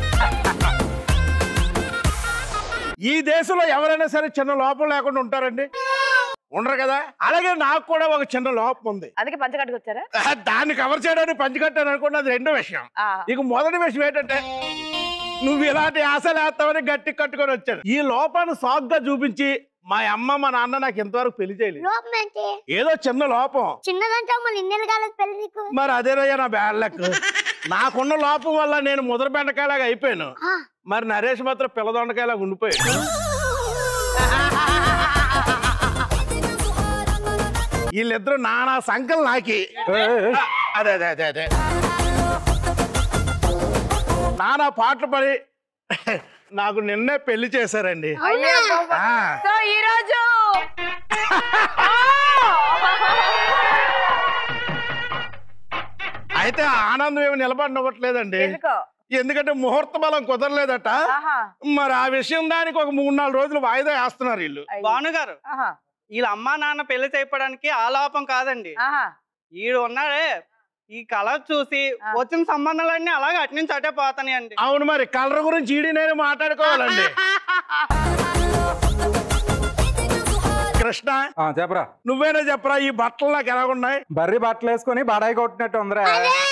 ఈ దేశంలో ఎవరైనా సరే చిన్న లోపం లేకుండా ఉంటారండి ఉండరు కదా అలాగే నాకు కూడా ఒక చిన్న లోపం ఉంది అందుకే పంచ కట్టుకొచ్చారా ఆ, దాన్ని కవర్ చేయడానికి పంచికట్టాను అనుకోండి అది రెండో విషయం ఆ. ఇక మొదటి విషయం ఏంటంటే నువ్వు ఇలాంటి ఆశలు వేస్తావని గట్టి కట్టుకొని వచ్చాడు ఈ లోపాన్ని సాగ్గా చూపించి మా అమ్మ మా నాన్న నాకు ఇంతవరకు పెళ్లి చేయలేదు లోపం ఏంటి ఏదో చిన్న లోపం చిన్నదంటే మళ్ళీ ఇన్నెలు కాలేదు పెళ్లి నీకు మరి అదేనయ్యా నా బ్యాడ్ లక్ నాకున్న లోపం వల్ల నేను ముద్ర బెండకాయలాగా అయిపోయాను ఆ, మరి నరేష్ మాత్రం పిల్లదొండకాయలాగా ఉండిపోయాడు వీళ్ళిద్దరు నానా సంకలు నాకి అదే అదే అదే అదే నానా పాటలు పడి నాకు నిన్నే పెళ్లి చేశారండి అయ్యో ఆ. సో ఈ రోజు అయితే ఆ ఆనందం ఏమి నిలబడినవ్వట్లేదండి ఎందుకో ఎందుకంటే ముహూర్త బలం కుదరలేదట ఆహా మరి ఆ విషయం దానికి ఒక మూడు నాలుగు రోజులు వాయిదా వేస్తున్నారు వీళ్ళు భానుగారు ఆహా వీళ్ళ అమ్మా నాన్న పెళ్లి చేయడానికి ఆలాపం కాదండి ఆహా ఈడు ఉన్నాడే ఈ కళ చూసి వచ్చిన సంబంధాలన్నీ అలాగే అటు నుంచి అటే పోతాయండి అవును మరి కలర్ గురించి ఈడి నేను మాట్లాడుకోవాలండి కృష్ణ ఆ, చెప్పరా నువ్వేనా చెప్పరా ఈ బట్టలు నాకు ఎలా ఉన్నాయి బర్రి బట్టలు వేసుకొని బాడాయి కొట్టినట్టు ఉందిరా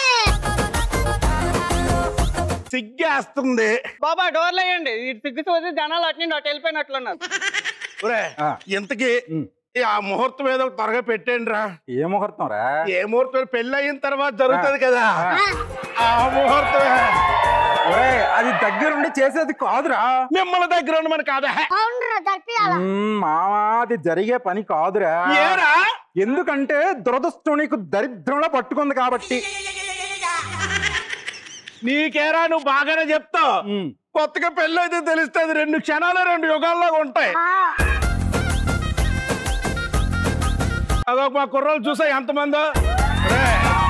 సిగ్గేస్తుంది బాబా డోర్లు వేయండి ఈ సిగ్గు చూసి జనాలు అటు నుంచి అటు వెళ్ళిపోయినట్లున్నారు ఒరే ఇంతకి ఈ ఆ ముహూర్తం ఏదో ఒకటి త్వరగా పెట్టండి రా ఏ ముహూర్తం రా ఏ ముహూర్తం పెళ్లి అయిన తర్వాత జరుగుతుంది కదా ఆ ముహూర్తమే ఒరే అది దగ్గరుండి చేసేది కాదురా మిమ్మల్ని దగ్గర ఉండి మన కాదా అవునురా జరిపియాల మ్మ్, మావా అది జరిగే పని కాదురా ఏరా ఎందుకంటే దురదృష్టం నీకు దరిద్రంలో పట్టుకుంది కాబట్టి నీకేరా నువ్వు బాగానే చెప్తావు కొత్తగా పెళ్ళి అయితే తెలుస్తుంది రెండు క్షణాలు రెండు యుగాల్లో ఉంటాయి అదొక మా కుర్రోలు చూసా ఎంతమందో రే,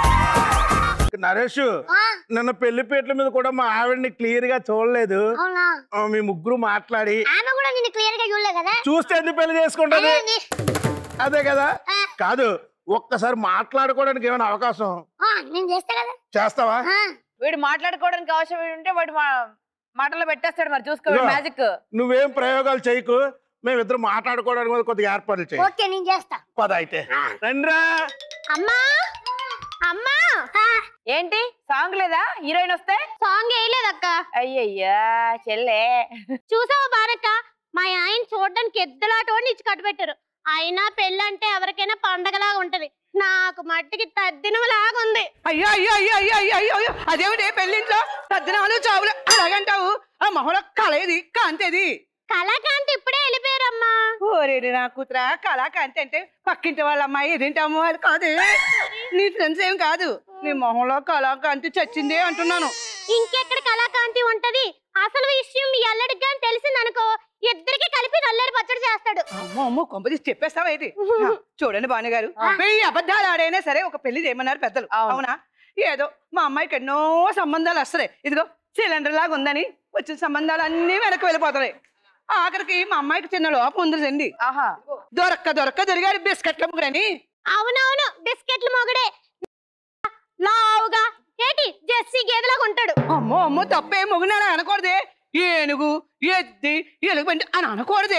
నరేష్ నిన్న పెళ్లి పీటల మీద కూడా మా ఆవిడని క్లియర్ గా చూడలేదు అవునా ఆ, మీ ముగ్గురు మాట్లాడి ఆమె కూడా నిన్ను క్లియర్ గా చూడలే కదా చూస్తే ఎందుకు పెళ్లి చేసుకుంటది అదే నీ- అదే కదా కాదు ఒక్కసారి మాట్లాడుకోవడానికి ఏమైనా అవకాశం ఆ, నేను చేస్తా కదా చేస్తావా ఆ, వీడు మాట్లాడుకోవడానికి అవసరం ఉంటే వాడు మా- మాటల్లో పెట్టేస్తాడు మరి చూసుకో ఇదిగో, మ్యాజిక్ నువ్వేం ప్రయోగాలు చేయకు మేమిద్దరు మాట్లాడుకోవడానికి మీద కొద్దిగా ఏర్పాట్లు చేయి ఓకే నేను చేస్తా పద అయితే రండిరా అమ్మా అమ్మా ఏంటి సాంగ్ లేదా హీరోయిన్ వస్తే సాంగ్ వేయలేదక్క అయ్యయ్యా చెల్లె చూసావా బారక్క మా ఆయన చూడడానికి ఎద్దులాటోని ఇచ్చి కట్టుబెట్టారు అయినా పెళ్ళంటే ఎవరికైనా పండగలాగా ఉంటది నాకు మట్టికి తద్దినలాగా ఉంది అయ్యో అయ్యో అయ్యో అయ్యో అయ్యో అయ్యో అయ్యో అదేమిటి పెళ్ళింట్లో తద్దినాలు చావులు అలాగంటావు ఆ మొహంలో కళేది కాంతేది కళాకాంతి ఇప్పుడే వెళ్ళిపోయారమ్మా ఓరే నా కూతురా కళాకాంతి అంటే పక్కింటి వాళ్ళ అమ్మాయి ఎదింటాము అది కాదు నీ ఫ్రెండ్స్ ఏం కాదు నీ మొహంలో కళాకాంతి చచ్చిందే అంటున్నాను ఇంకెక్కడ కళాకాంతి ఉంటది అసలు విషయం మీ అల్లడికి కానీ తెలిసిందనుకో ఇద్దరికి కలిపి నల్లడి పచ్చడి చేస్తాడు అమ్మో అమ్మో కొంపదీసి చెప్పేస్తావా ఇది చూడండి భాను గారు వెయ్యి అబద్ధాలు ఆడైనా సరే ఒక పెళ్లి చేయమన్నారు పెద్దలు అవునా ఏదో మా అమ్మాయికి ఎన్నో సంబంధాలు వస్తున్నాయి ఇదిగో సిలిండర్ లాగా ఉందని వచ్చిన సంబంధాలు అన్ని వెనక్కి వెళ్ళిపోతున్నాయి ఆఖరికి మా అమ్మాయికి చిన్న లోపం ఉంది రండి ఆహా దొరక్క దొరక్క దొరికారు బిస్కెట్ల ముగ్గురని అవునవును బిస్కెట్లు మొగుడే లావుగా ఏటి జెర్సీ గేదెలాగా ఉంటాడు అమ్మో అమ్మో తప్పే మొగునారా అనకూడదే ఏనుగు ఎద్ది ఎలుగుబంటి అని అనకూడదే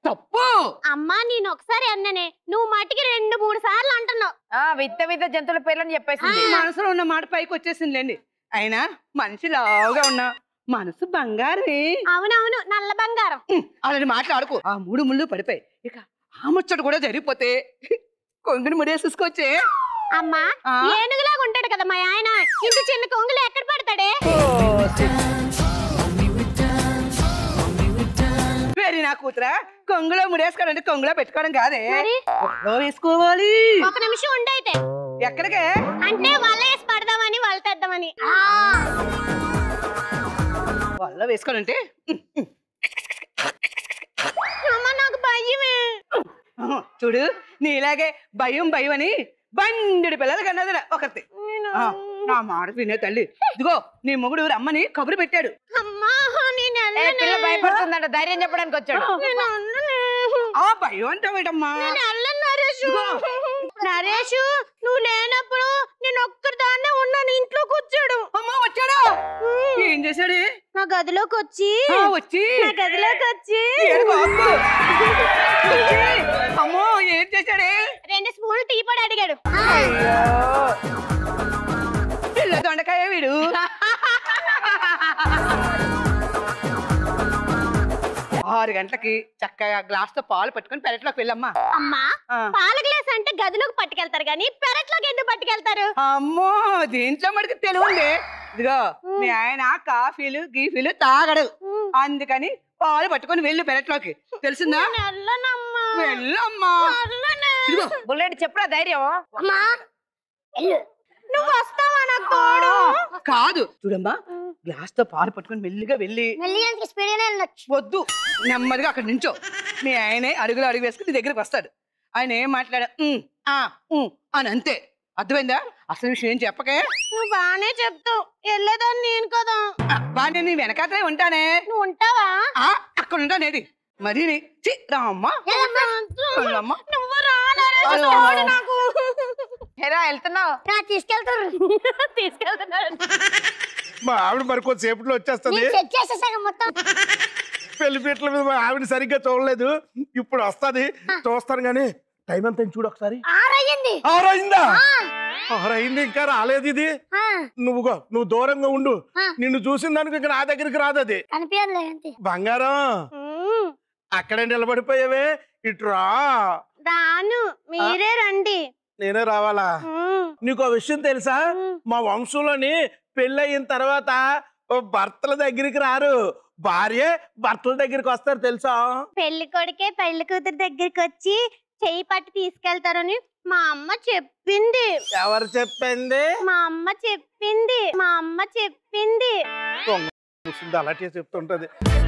తప్పు అమ్మా నేను ఒకసారి అన్ననే నువ్వు మట్టికి రెండు మూడు సార్లు అంటున్నావు ఆ విత్త విత్త జంతువుల పేర్లని చెప్పేసింది మనసులో ఉన్న మాట పైకి వచ్చేసిందిలేండి అయినా మనిషి లావుగా ఉన్నా మనసు బంగారమే అవునవును నల్ల బంగారం అలాంటి మాట్లాడుకో ఆ మూడు ముళ్ళు పడిపోయి ఇక ఆ ముచ్చట కూడా జరిగిపోతే కొంగుని ముడేసేసుకొచ్చే అమ్మా ఆ? ఏనుగులాగా ఉంటాడు కదా మా ఆయన ఇంత చిన్న కొంగులు ఎక్కడ పడతాడే వెరీ నా కూతురా కొంగులో ముడేసుకోవాలంటే కొంగులో పెట్టుకోవడం కాదే మరి? ఒళ్ళో వేసుకోవాలి ఒక నిమిషం ఉండైతే ఎక్కడికే అంటే వల వేసి పడదామని వల తెద్దామని వల్ల వేసుకోవాలంటే అమ్మ నాకు భయమే ఆహా, చూడు నీలాగే భయం భయం అని బండి పిల్లలు కన్నది ఒకటి ఆ, నా మాట వినే తల్లి ఇదిగో నీ మొగుడు రమ్మని కబురు పెట్టాడు అమ్మా నేను ఏ, పిల్ల భయపడుతుందంట ధైర్యం చెప్పడానికి వచ్చాడు నేను అన్ననే. ఆ భయం అంటావేటమ్మా నేను వెళ్ళను నరేష్ నరేష్ నువ్వు లేనప్పుడు నేను ఒక్కరిదాన్నే ఉన్నాను ఇంట్లోకి వచ్చాడు అమ్మా వచ్చాడా ఏం చేశాడు నా గదిలోకి వచ్చి ఆ, వచ్చి నా గదిలోకి వచ్చి ఏడు బాబు. వచ్చి, అమ్మో ఏం చేశాడే రెండు స్పూన్లు టీ పొడి అడిగాడు అయ్యో పిల్ల దొండకాయ వీడు ఆరు గంటలకి చక్కగా గ్లాస్ తో పాలు పట్టుకొని పెరట్లోకి వెళ్ళమ్మా అమ్మా ఆ. పాల గ్లాస్ అంటే గదిలోకి పట్టుకెళ్తారు కానీ పెరట్లోకి ఎందుకు పట్టుకెళ్తారు అమ్మో దీంట్లో మనకి తెలివి ఇదిగో మీ ఆయన కాఫీలు గీఫీలు తాగడు అందుకని పాలు పట్టుకొని వెళ్ళు పెరట్లోకి తెలిసిందా వెళ్ళనమ్మా వెళ్ళమ్మా ఇదిగో బుల్లెట్ చెప్పురా ధైర్యం అమ్మా నువ్వు వస్తావా నాకు తోడు కాదు చూడమ్మా గ్లాస్ తో పాలు పట్టుకొని మెల్లిగా వెళ్ళి మెల్లిగా స్పీడ్ వెళ్ళొచ్చు వద్దు నెమ్మదిగా అక్కడ నించో మీ ఆయనే అడుగులు అడుగు వేసుకుని నీ దగ్గరికి వస్తాడు ఆయన ఏం మాట్లాడా "ఉమ్, ఆ, ఉమ్" అని అంతే అర్థమైందా అసలు విషయం ఏం చెప్పకే నువ్వు బానే చెప్తావు వెళ్ళేదాన్ని నేను కదా బాగా నీ వెనకాతలే ఉంటానే నువ్వు ఉంటావా ఆ, అక్కడ ఉంటానేది మరి నీ- ఛీ, రామ్మా వెళ్ళమ్మా. నువ్వు రా నరేష్, అలా. తోడు నాకు ఎరా వెళ్తున్నావు తీసుకెళ్తారు తీసుకెళ్తున్నారు మా ఆవిడ మరి కొద్దిసేపట్లో వచ్చేస్తుంది నేను సెట్ చేసేసాక మొత్తం పెళ్లి పీటల మీద మా ఆవిడ సరిగ్గా చూడలేదు ఇప్పుడు వస్తుంది చూస్తాను కానీ టైం ఎంత అయింది చూడు ఒకసారి ఆరయ్యింది ఆరైందా ఆరైంది ఇంకా రాలేదు ఇది ఆ, నువ్వుగో నువ్వు దూరంగా ఉండు ఆ. నిన్ను చూసిన దానికి ఇంకా నా దగ్గరికి రాదు అది కనిపించదులే అంతే బంగారం ఉమ్, అక్కడే నిలబడిపోయావే ఇటు రా రాను మీరే రండి నేనే రావాలా ఉమ్, నీకు విషయం తెలుసా మా వంశంలోని పెళ్ళయిన తర్వాత ఓ భర్తల దగ్గరికి రారు భార్య భర్తల దగ్గరికి వస్తారు తెలుసా పెళ్లి కొడుకే పెళ్లి కూతురు దగ్గరికి వచ్చి చెయ్యి పట్టి తీసుకెళ్తారని మా అమ్మ చెప్పింది ఎవరు చెప్పింది మా అమ్మ చెప్పింది మా అమ్మ చెప్పింది దొంగ కూర్చుంది అలాంటి చెప్తుంటది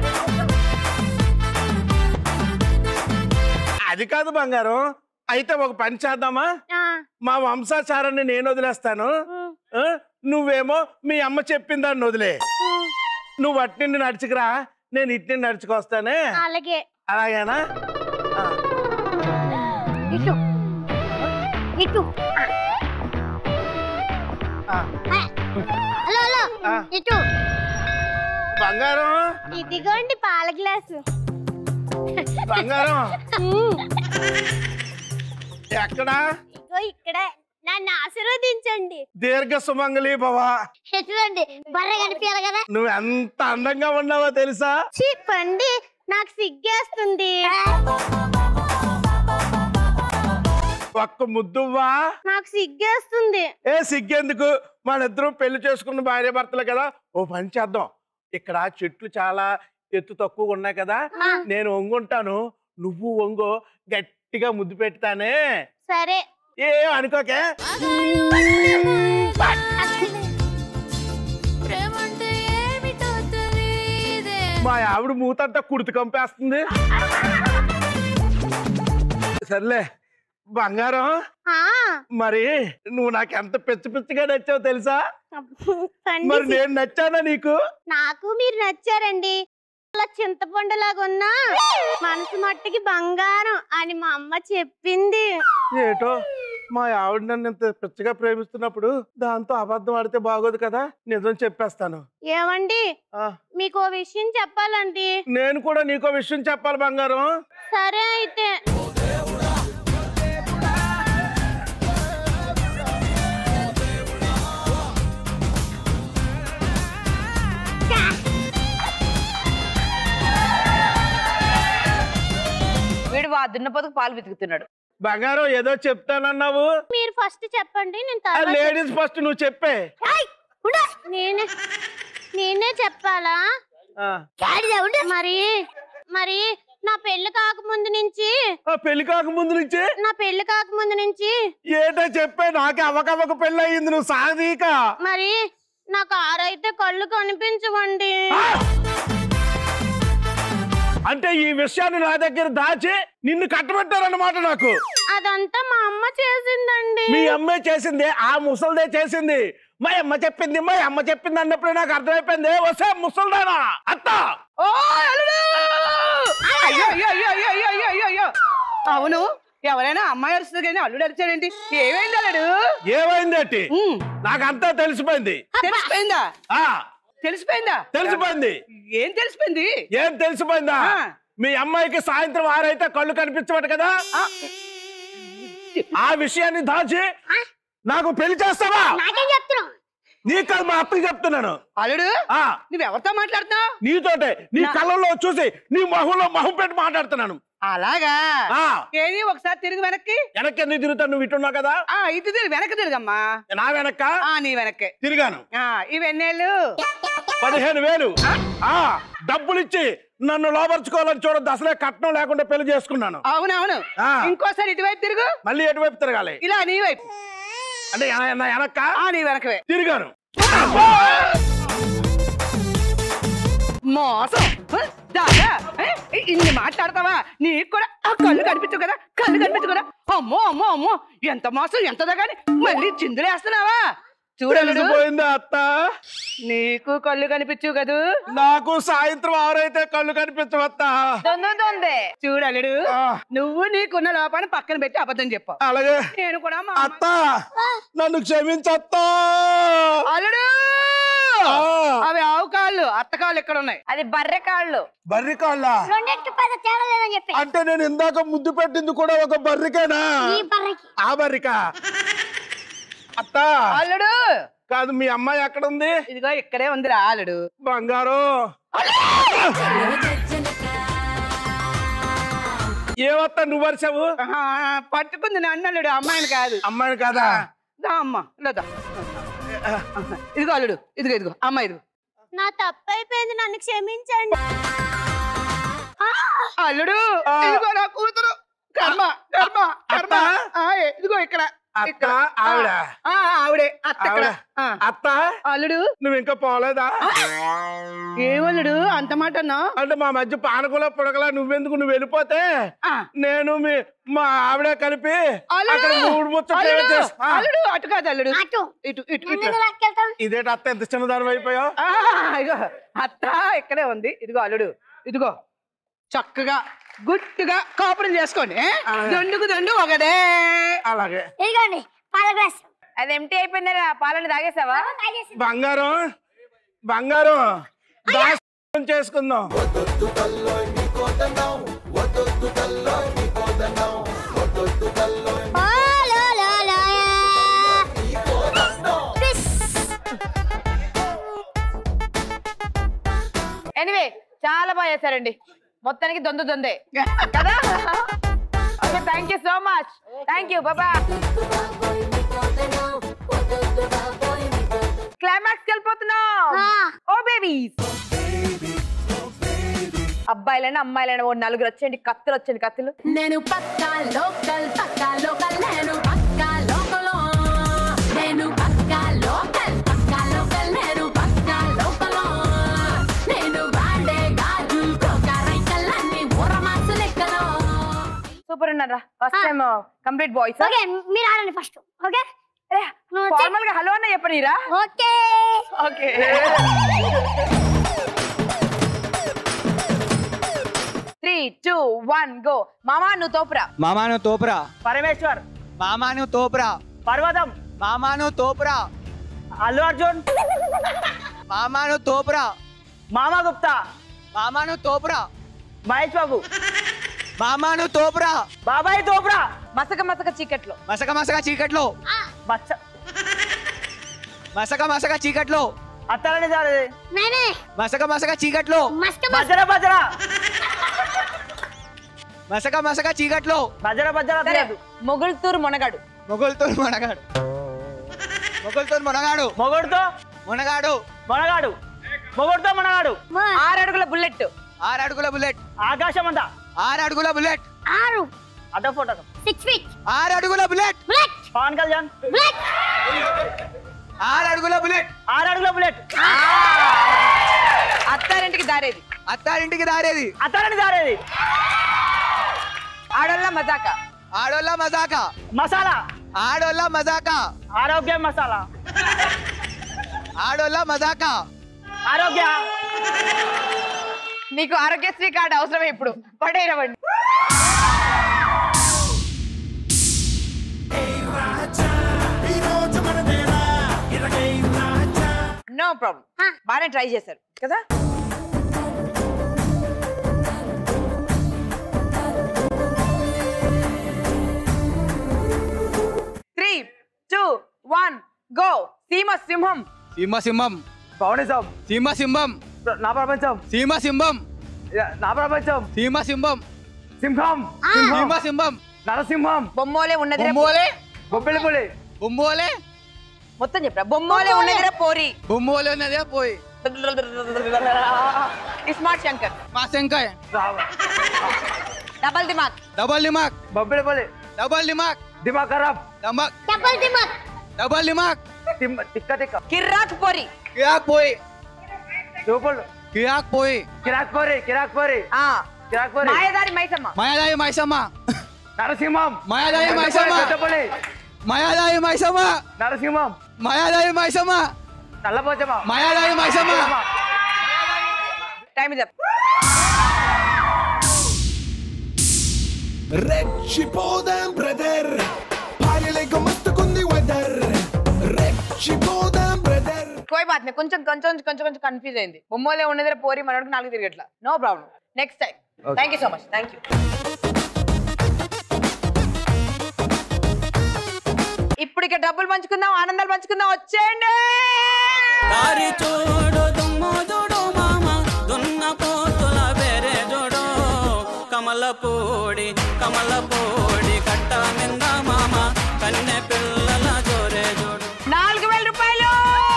అది కాదు బంగారం అయితే ఒక పని చేద్దామా ఆ, మా వంశాచారాన్ని నేను వదిలేస్తాను ఉమ్, ఆ? నువ్వేమో మీ అమ్మ చెప్పిందని వదిలే ఉమ్, నువ్వు అట్నుండి నడుచుకురా నేను ఇట్నుండి నడుచుకొస్తానే అలాగే అలాగేనా ఆ. ఇటు ఇటు ఆ. హలో హలో ఆ. ఇటు బంగారం ఇదిగోండి పాల గ్లాసు బంగారం ఉమ్, ఎక్కడా ఇగో ఇక్కడ నన్ను ఆశీర్వదించండి దీర్ఘ సుమంగళి భవ ఎట్లండి బర్ర కనిపించాలి కదా నువ్వు ఎంత అందంగా ఉన్నావో తెలుసా చీ పండి నాకు సిగ్గేస్తుంది ఒక్క ముద్దువ్వా నాకు సిగ్గేస్తుంది ఏ సిగ్గెందుకు మన ఇద్దరం పెళ్లి చేసుకున్న భార్య భర్తలు కదా ఓ పని చేద్దాం ఇక్కడ చెట్లు చాలా ఎత్తు తక్కువగా ఉన్నాయి కదా నేను వంగుంటాను నువ్వు వంగు గట్టిగా ముద్దు పెడతానే సరే ఏ అనుకోకే మా ఆవిడ మూతంతా కుడితి కంపేస్తుంది సర్లే బంగారం ఆ, మరి నువ్వు నాకు ఎంత పిచ్చి పిచ్చిగా నచ్చావు తెలుసా పండి మరి నేను నచ్చానా నీకు నాకు మీరు నచ్చారండి అలా చింతపండులాగా ఉన్నా మనసు మట్టికి బంగారం అని మా అమ్మ చెప్పింది ఏటో మా ఆవిడ నన్ను ఇంత పిచ్చగా ప్రేమిస్తున్నప్పుడు దాంతో అబద్ధం ఆడితే బాగోదు కదా నిజం చెప్పేస్తాను ఏమండి ఆ, మీకు ఓ విషయం చెప్పాలండి నేను కూడా నీకో విషయం చెప్పాలి బంగారం సరే అయితే వీడు వా దున్నపోతుకు పాలు వెతుకుతున్నాడు బంగారం ఏదో చెప్తానన్నావు మీరు ఫస్ట్ చెప్పండి నేను ఆ తర్వాత లేడీస్ ఫస్ట్ నువ్వు చెప్పే నేనే నేనే చెప్పాలా ఆ. మరి మరి నా పెళ్లి కాకముందు నుంచి ఆ పెళ్లి కాక ముందు నుంచి నా పెళ్లి కాకముందు నుంచి ఏటో చెప్పే నాకే అవకవక పెళ్ళి అయ్యింది నువ్వు సాగదీక మరి నాకు ఆరైతే కళ్ళు కనిపించవండి అంటే ఈ విషయాన్ని నా దగ్గర దాచి నిన్ను కట్టబెట్టారన్నమాట నాకు అదంతా మా అమ్మ చేసిందండి మీ అమ్మే చేసింది ఆ ముసల్దే చేసింది మా అమ్మ చెప్పింది మా అమ్మ చెప్పింది అన్నప్పుడు నాకు అర్థమైపోయింది వస్తే ముసల్దానా అత్త ఓ అల్లుడు అయ్యో అయ్యో అయ్యో అయ్యో అయ్యో అయ్యో అయ్యో అయ్యో అవును ఎవరైనా అమ్మాయి వస్తుంది కానీ అల్లుడు అరిచాడేంటి ఏమైంది అల్లుడు ఏమైంది నాకంతా తెలిసిపోయింది తెలిసిపోయిందా ఆ తెలిసిపోయిందా తెలిసిపోయింది ఏం తెలిసిపోయింది ఏం తెలిసిపోయిందా మీ అమ్మాయికి సాయంత్రం ఆరైతే కళ్ళు కనిపించబట్టు కదా ఆ విషయాన్ని దాచి నాకు పెళ్లి చేస్తావా నాకేం చెప్తున్నావు నీకు కాదు మా అత్తకి చెప్తున్నాను అల్లుడు ఆ నువ్వు ఎవరితో మాట్లాడుతున్నావు నీతోటే నీ కళ్ళల్లో చూసి నీ మొహంలో మొహం పెట్టి మాట్లాడుతున్నాను అలాగా ఆ. ఏది ఒకసారి తిరిగి వెనక్కి వెనక్కి ఎందుకు తిరుగుతాను నువ్వు ఇట్టున్నావు కదా ఆ ఇటు తిరిగి వెనక్కి తిరిగమ్మా నా వెనక్క ఆ నీ వెనక్కి తిరిగాను ఆ ఇవెన్నేళ్ళు పదిహేను వేలు ఆ డబ్బులు ఇచ్చి నన్ను లోపరుచుకోవాలని చూడద్దు అసలే కట్నం లేకుండా పెళ్లి చేసుకున్నాను అవునవును ఆ. ఇంకోసారి ఇటువైపు తిరుగు మళ్ళీ ఎటువైపు తిరగాలి ఇలా నీ వైపు అంటే ఎన- నా వెనక్క ఆ నీ వెనకవే తిరిగాను మోసం హ? దాదా ఏ? ఇన్ని మాట్లాడతావా నీకు కూడా ఆ కళ్ళు కనిపించు కదా కళ్ళు కనిపించు కదా అమ్మో అమ్మో అమ్మో ఎంత మోసం ఎంత దగాని మళ్ళీ చిందులేస్తున్నావా చూడలేదు తెలిసిపోయిందా అత్త నీకు కళ్ళు కనిపించు కదూ నాకు సాయంత్రం ఆరైతే కళ్ళు కనిపించవత్తా దొందుంది చూడలుడు నువ్వు నీకున్న లోపాన్ని పక్కన పెట్టి అబద్ధం చెప్పావు అలాగే నేను కూడా మా అత్త నన్ను క్షమించత్తా అల్లుడు అవి ఆవు కాళ్ళు అత్త కాళ్ళు ఎక్కడ ఉన్నాయి అది బర్రె కాళ్ళు బర్రి కాళ్ళ రెండింటికి పెద్ద తేడా లేదని చెప్పి అంటే నేను ఇందాక ముద్దు పెట్టింది కూడా ఒక బర్రికేనా ఈ బర్రెకి ఆ బర్రిక అత్త అల్లుడు కాదు మీ అమ్మాయి ఎక్కడ ఉంది ఇదిగో ఇక్కడే ఉంది రా అల్లుడు బంగారు ఏవత్తా నువ్వు వరిసావు ఆహా, పట్టుకుంది నన్ను అల్లుడు అమ్మాయిని కాదు అమ్మాయిని కాదా దా అమ్మ లేదా ఇదిగో అల్లుడు ఇదిగో ఇదిగో అమ్మ ఇదిగో నా తప్పు అయిపోయింది నన్ను క్షమించండి అల్లుడు ఇదిగో నా కూతురు కర్మ కర్మ కర్మ ఆ, ఏ, ఇదిగో ఇక్కడ అత్త ఆవిడ ఆ, ఆవిడే అత్త ఇక్కడ. ఆవిడ ఆ. అత్త అల్లుడు నువ్వు ఇంకా పోలేదా ఏమల్లుడు అంత మాట అన్నావు అంటే మా మధ్య పానకుల పుడకలా నువ్వెందుకు నువ్వు వెళ్ళిపోతే నేను మీ మా ఆవిడ కలిపి అక్కడ మూడు ముచ్చట్లు అల్లుడు చేస్తా. ఆ, అల్లుడు అటు కాదు అల్లుడు అటు ఇటు ఇటు నన్ను ఇటు ఎందుకు లాక్కెళ్తావు ఇదేంటి అత్త ఎంత చిన్నదాని అయిపోయావు ఆ, ఇదిగో అత్త ఇక్కడే ఉంది ఇదిగో అల్లుడు ఇదిగో చక్కగా గుట్టుగా కాపురం చేసుకోండి ఏ? దొండుకు దొండు ఒకటే అలాగే ఇదిగోండి పాల గ్లాస్ అది ఎంటీ అయిపోయిందా పాలని తాగేసావా బంగారం బంగారం దాసం చేసుకుందాం ఎనివే చాలా బాగా చేశారండి మొత్తానికి దొందు దొందే కదా okay thank you so much thank you బాబా క్లైమాక్స్ వెళ్ళిపోతున్నాం ఓ బేబీస్ అబ్బాయిలైనా అమ్మాయిలైనా ఓ నలుగురు వచ్చేయండి కత్తులు వచ్చేయండి కత్తులు నేను పక్కా లోకల్ పక్కా లోకల్ నేను పక్కా లోకల్ నేను పక్కా లోకల్ పక్కా లోకల్ నేను పక్కా లోకల్ నేను వాడే గాజు కోకారైకలన్నీ ఊరమాసు లెక్కలో సూపర్ ఉన్నారా first time complete boys okay మీరు ఆడండి ఫస్ట్ ఓకే ఫార్మల్ గా హలో అన్న చెప్పనీరా okay okay three two one go మామా నువ్వు తోపురా మామాను తోపురా పరమేశ్వర్ మామాను తోపురా పర్వతం మామాను తోపురా అల్లు అర్జున్ మామాను తోపురా మామా గుప్తా మామాను తోపురా మహేష్ బాబు మామాను తోపురా బాబాయ్ తోపురా మసక మసక చీకట్లో మసక మసక చీకట్లో మచ్చ మసక మసక చీకట్లో అత్తారని జారేది నేనే మసక మసక చీకట్లో మస్క బజర బజర మసక మసక చీకట్లో బజర బజర సరే మొగుల్తూరు మొనగాడు మొగులతో మొనగాడు మొగులతో మొనగాడు మొగడుతో మొనగాడు మొనగాడు మొగడుతో మొనగాడు ఆరు అడుగుల బుల్లెట్ ఆరు అడుగుల బుల్లెట్ ఆకాశం అంతా ఆరు అడుగుల బుల్లెట్ ఆరు అడ్డ ఫోటో సిక్స్ ఫీట్ ఆరు అడుగుల bullet bullet Pawan Kalyan bullet ఆరు అడుగుల బుల్లెట్ ఆరు అడుగుల బుల్లెట్ అత్తారింటికి దారేది అత్తారింటికి దారేది అత్తారని జారేది ఆడోళ్ళ మజాక ఆడోళ్ళ మజాక మసాలా ఆడోళ్ళ మజాక ఆరోగ్యం మసాలా ఆడోళ్ళ మజాక ఆరోగ్య నీకు ఆరోగ్యశ్రీ కార్డు అవసరమే ఇప్పుడు పడేరవండి నో ప్రాబ్లం బాగానే ట్రై చేశారు కదా త్రీ టూ వన్ గో సీమ సింహం సింహ సింహం పవనిజం సింహ సింహం నా ప్రపంచం సింహ సింహం నా ప్రపంచం సింహ సింహం సింహం సింహ సింహం నరసింహం బొమ్మోలే ఉన్నది బొమ్మోలే బొబ్బిలి పులి బొమ్మోలే మొత్తం చెప్పరా బొమ్మోలే ఉన్నదిరా పోరి బొమ్మోలే ఉన్నదే పోయి స్మార్ట్ శంకర్ మా శంకాయ్ డబల్ దిమాగ్ డబల్ దిమాక్ బొబ్బిలి పులి డబల్ దిమాక్ దిమాగ్ ఖరాబ్ దమాక్ డబల్ దిమాగ్ డబల్ దిమాక్ తిక్క తిక్క కిర్రాక్ పోరి కిరాక్ పోయి చూపుళ్ళు కిరాక్ పోయి కిరాక్ పోరి కిరాక్ పోరి ఆ కిరాక్ పోరి మాయదారి మైసమ్మ మాయాదాయి మైసమ్మ నరసింహం మాయాదాయి మైసమ్మ పెద్దపులి మాయాదాయి మైసమ్మ నరసింహం మాయాదాయి మైసమ్మ నల్లపోచమ్మ మాయాదాయి మైసమ్మ టైం ఇది రెచ్చిపోదాం బ్రదర్ భార్యలేక మస్తుకుంది వెదర్ రెచ్చిపోదాం బ్రదర్ కోయి బాత్ నే కొంచెం కొంచెం కొంచెం కొంచెం కన్ఫ్యూజ్ అయింది బొమ్మలే ఉన్నదిరా పోరి మనోడికి నాలుగు తిరిగట్లా no problem next time Okay. Thank you so much thank you ఇప్పుడు ఇక డబ్బులు పంచుకుందాం ఆనందాలు పంచుకుందాం వచ్చేయండి దారి చూడు దుమ్ము చూడు మామ దున్న పోతుల వేరే చూడు కమలపూడి కమలపూడి కట్ట మింద మామ కన్నె పిల్లల జోరే చూడు నాలుగు వేల రూపాయలు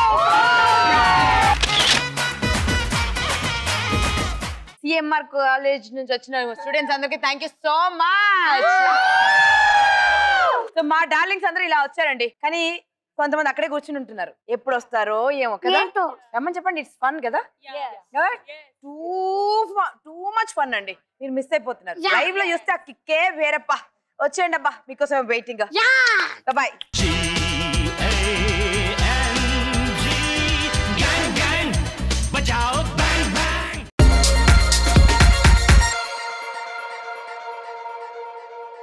సిఎంఆర్ కాలేజ్ నుంచి వచ్చిన స్టూడెంట్స్ అందరికి thank you so much so మా డార్లింగ్స్ అందరూ ఇలా వచ్చారండి కానీ కొంతమంది అక్కడే కూర్చుని ఉంటున్నారు ఎప్పుడు వస్తారో ఏమో కదా ఏంటో? రమ్మని చెప్పండి ఇట్స్ ఫన్ కదా టూ టూ మచ్ ఫన్ అండి మీరు మిస్ అయిపోతున్నారు Yeah. లైవ్ లో చూస్తే ఆ కిక్కే వేరప్ప వచ్చేయండి అబ్బా మీకోసం వెయిటింగ్ బాయ్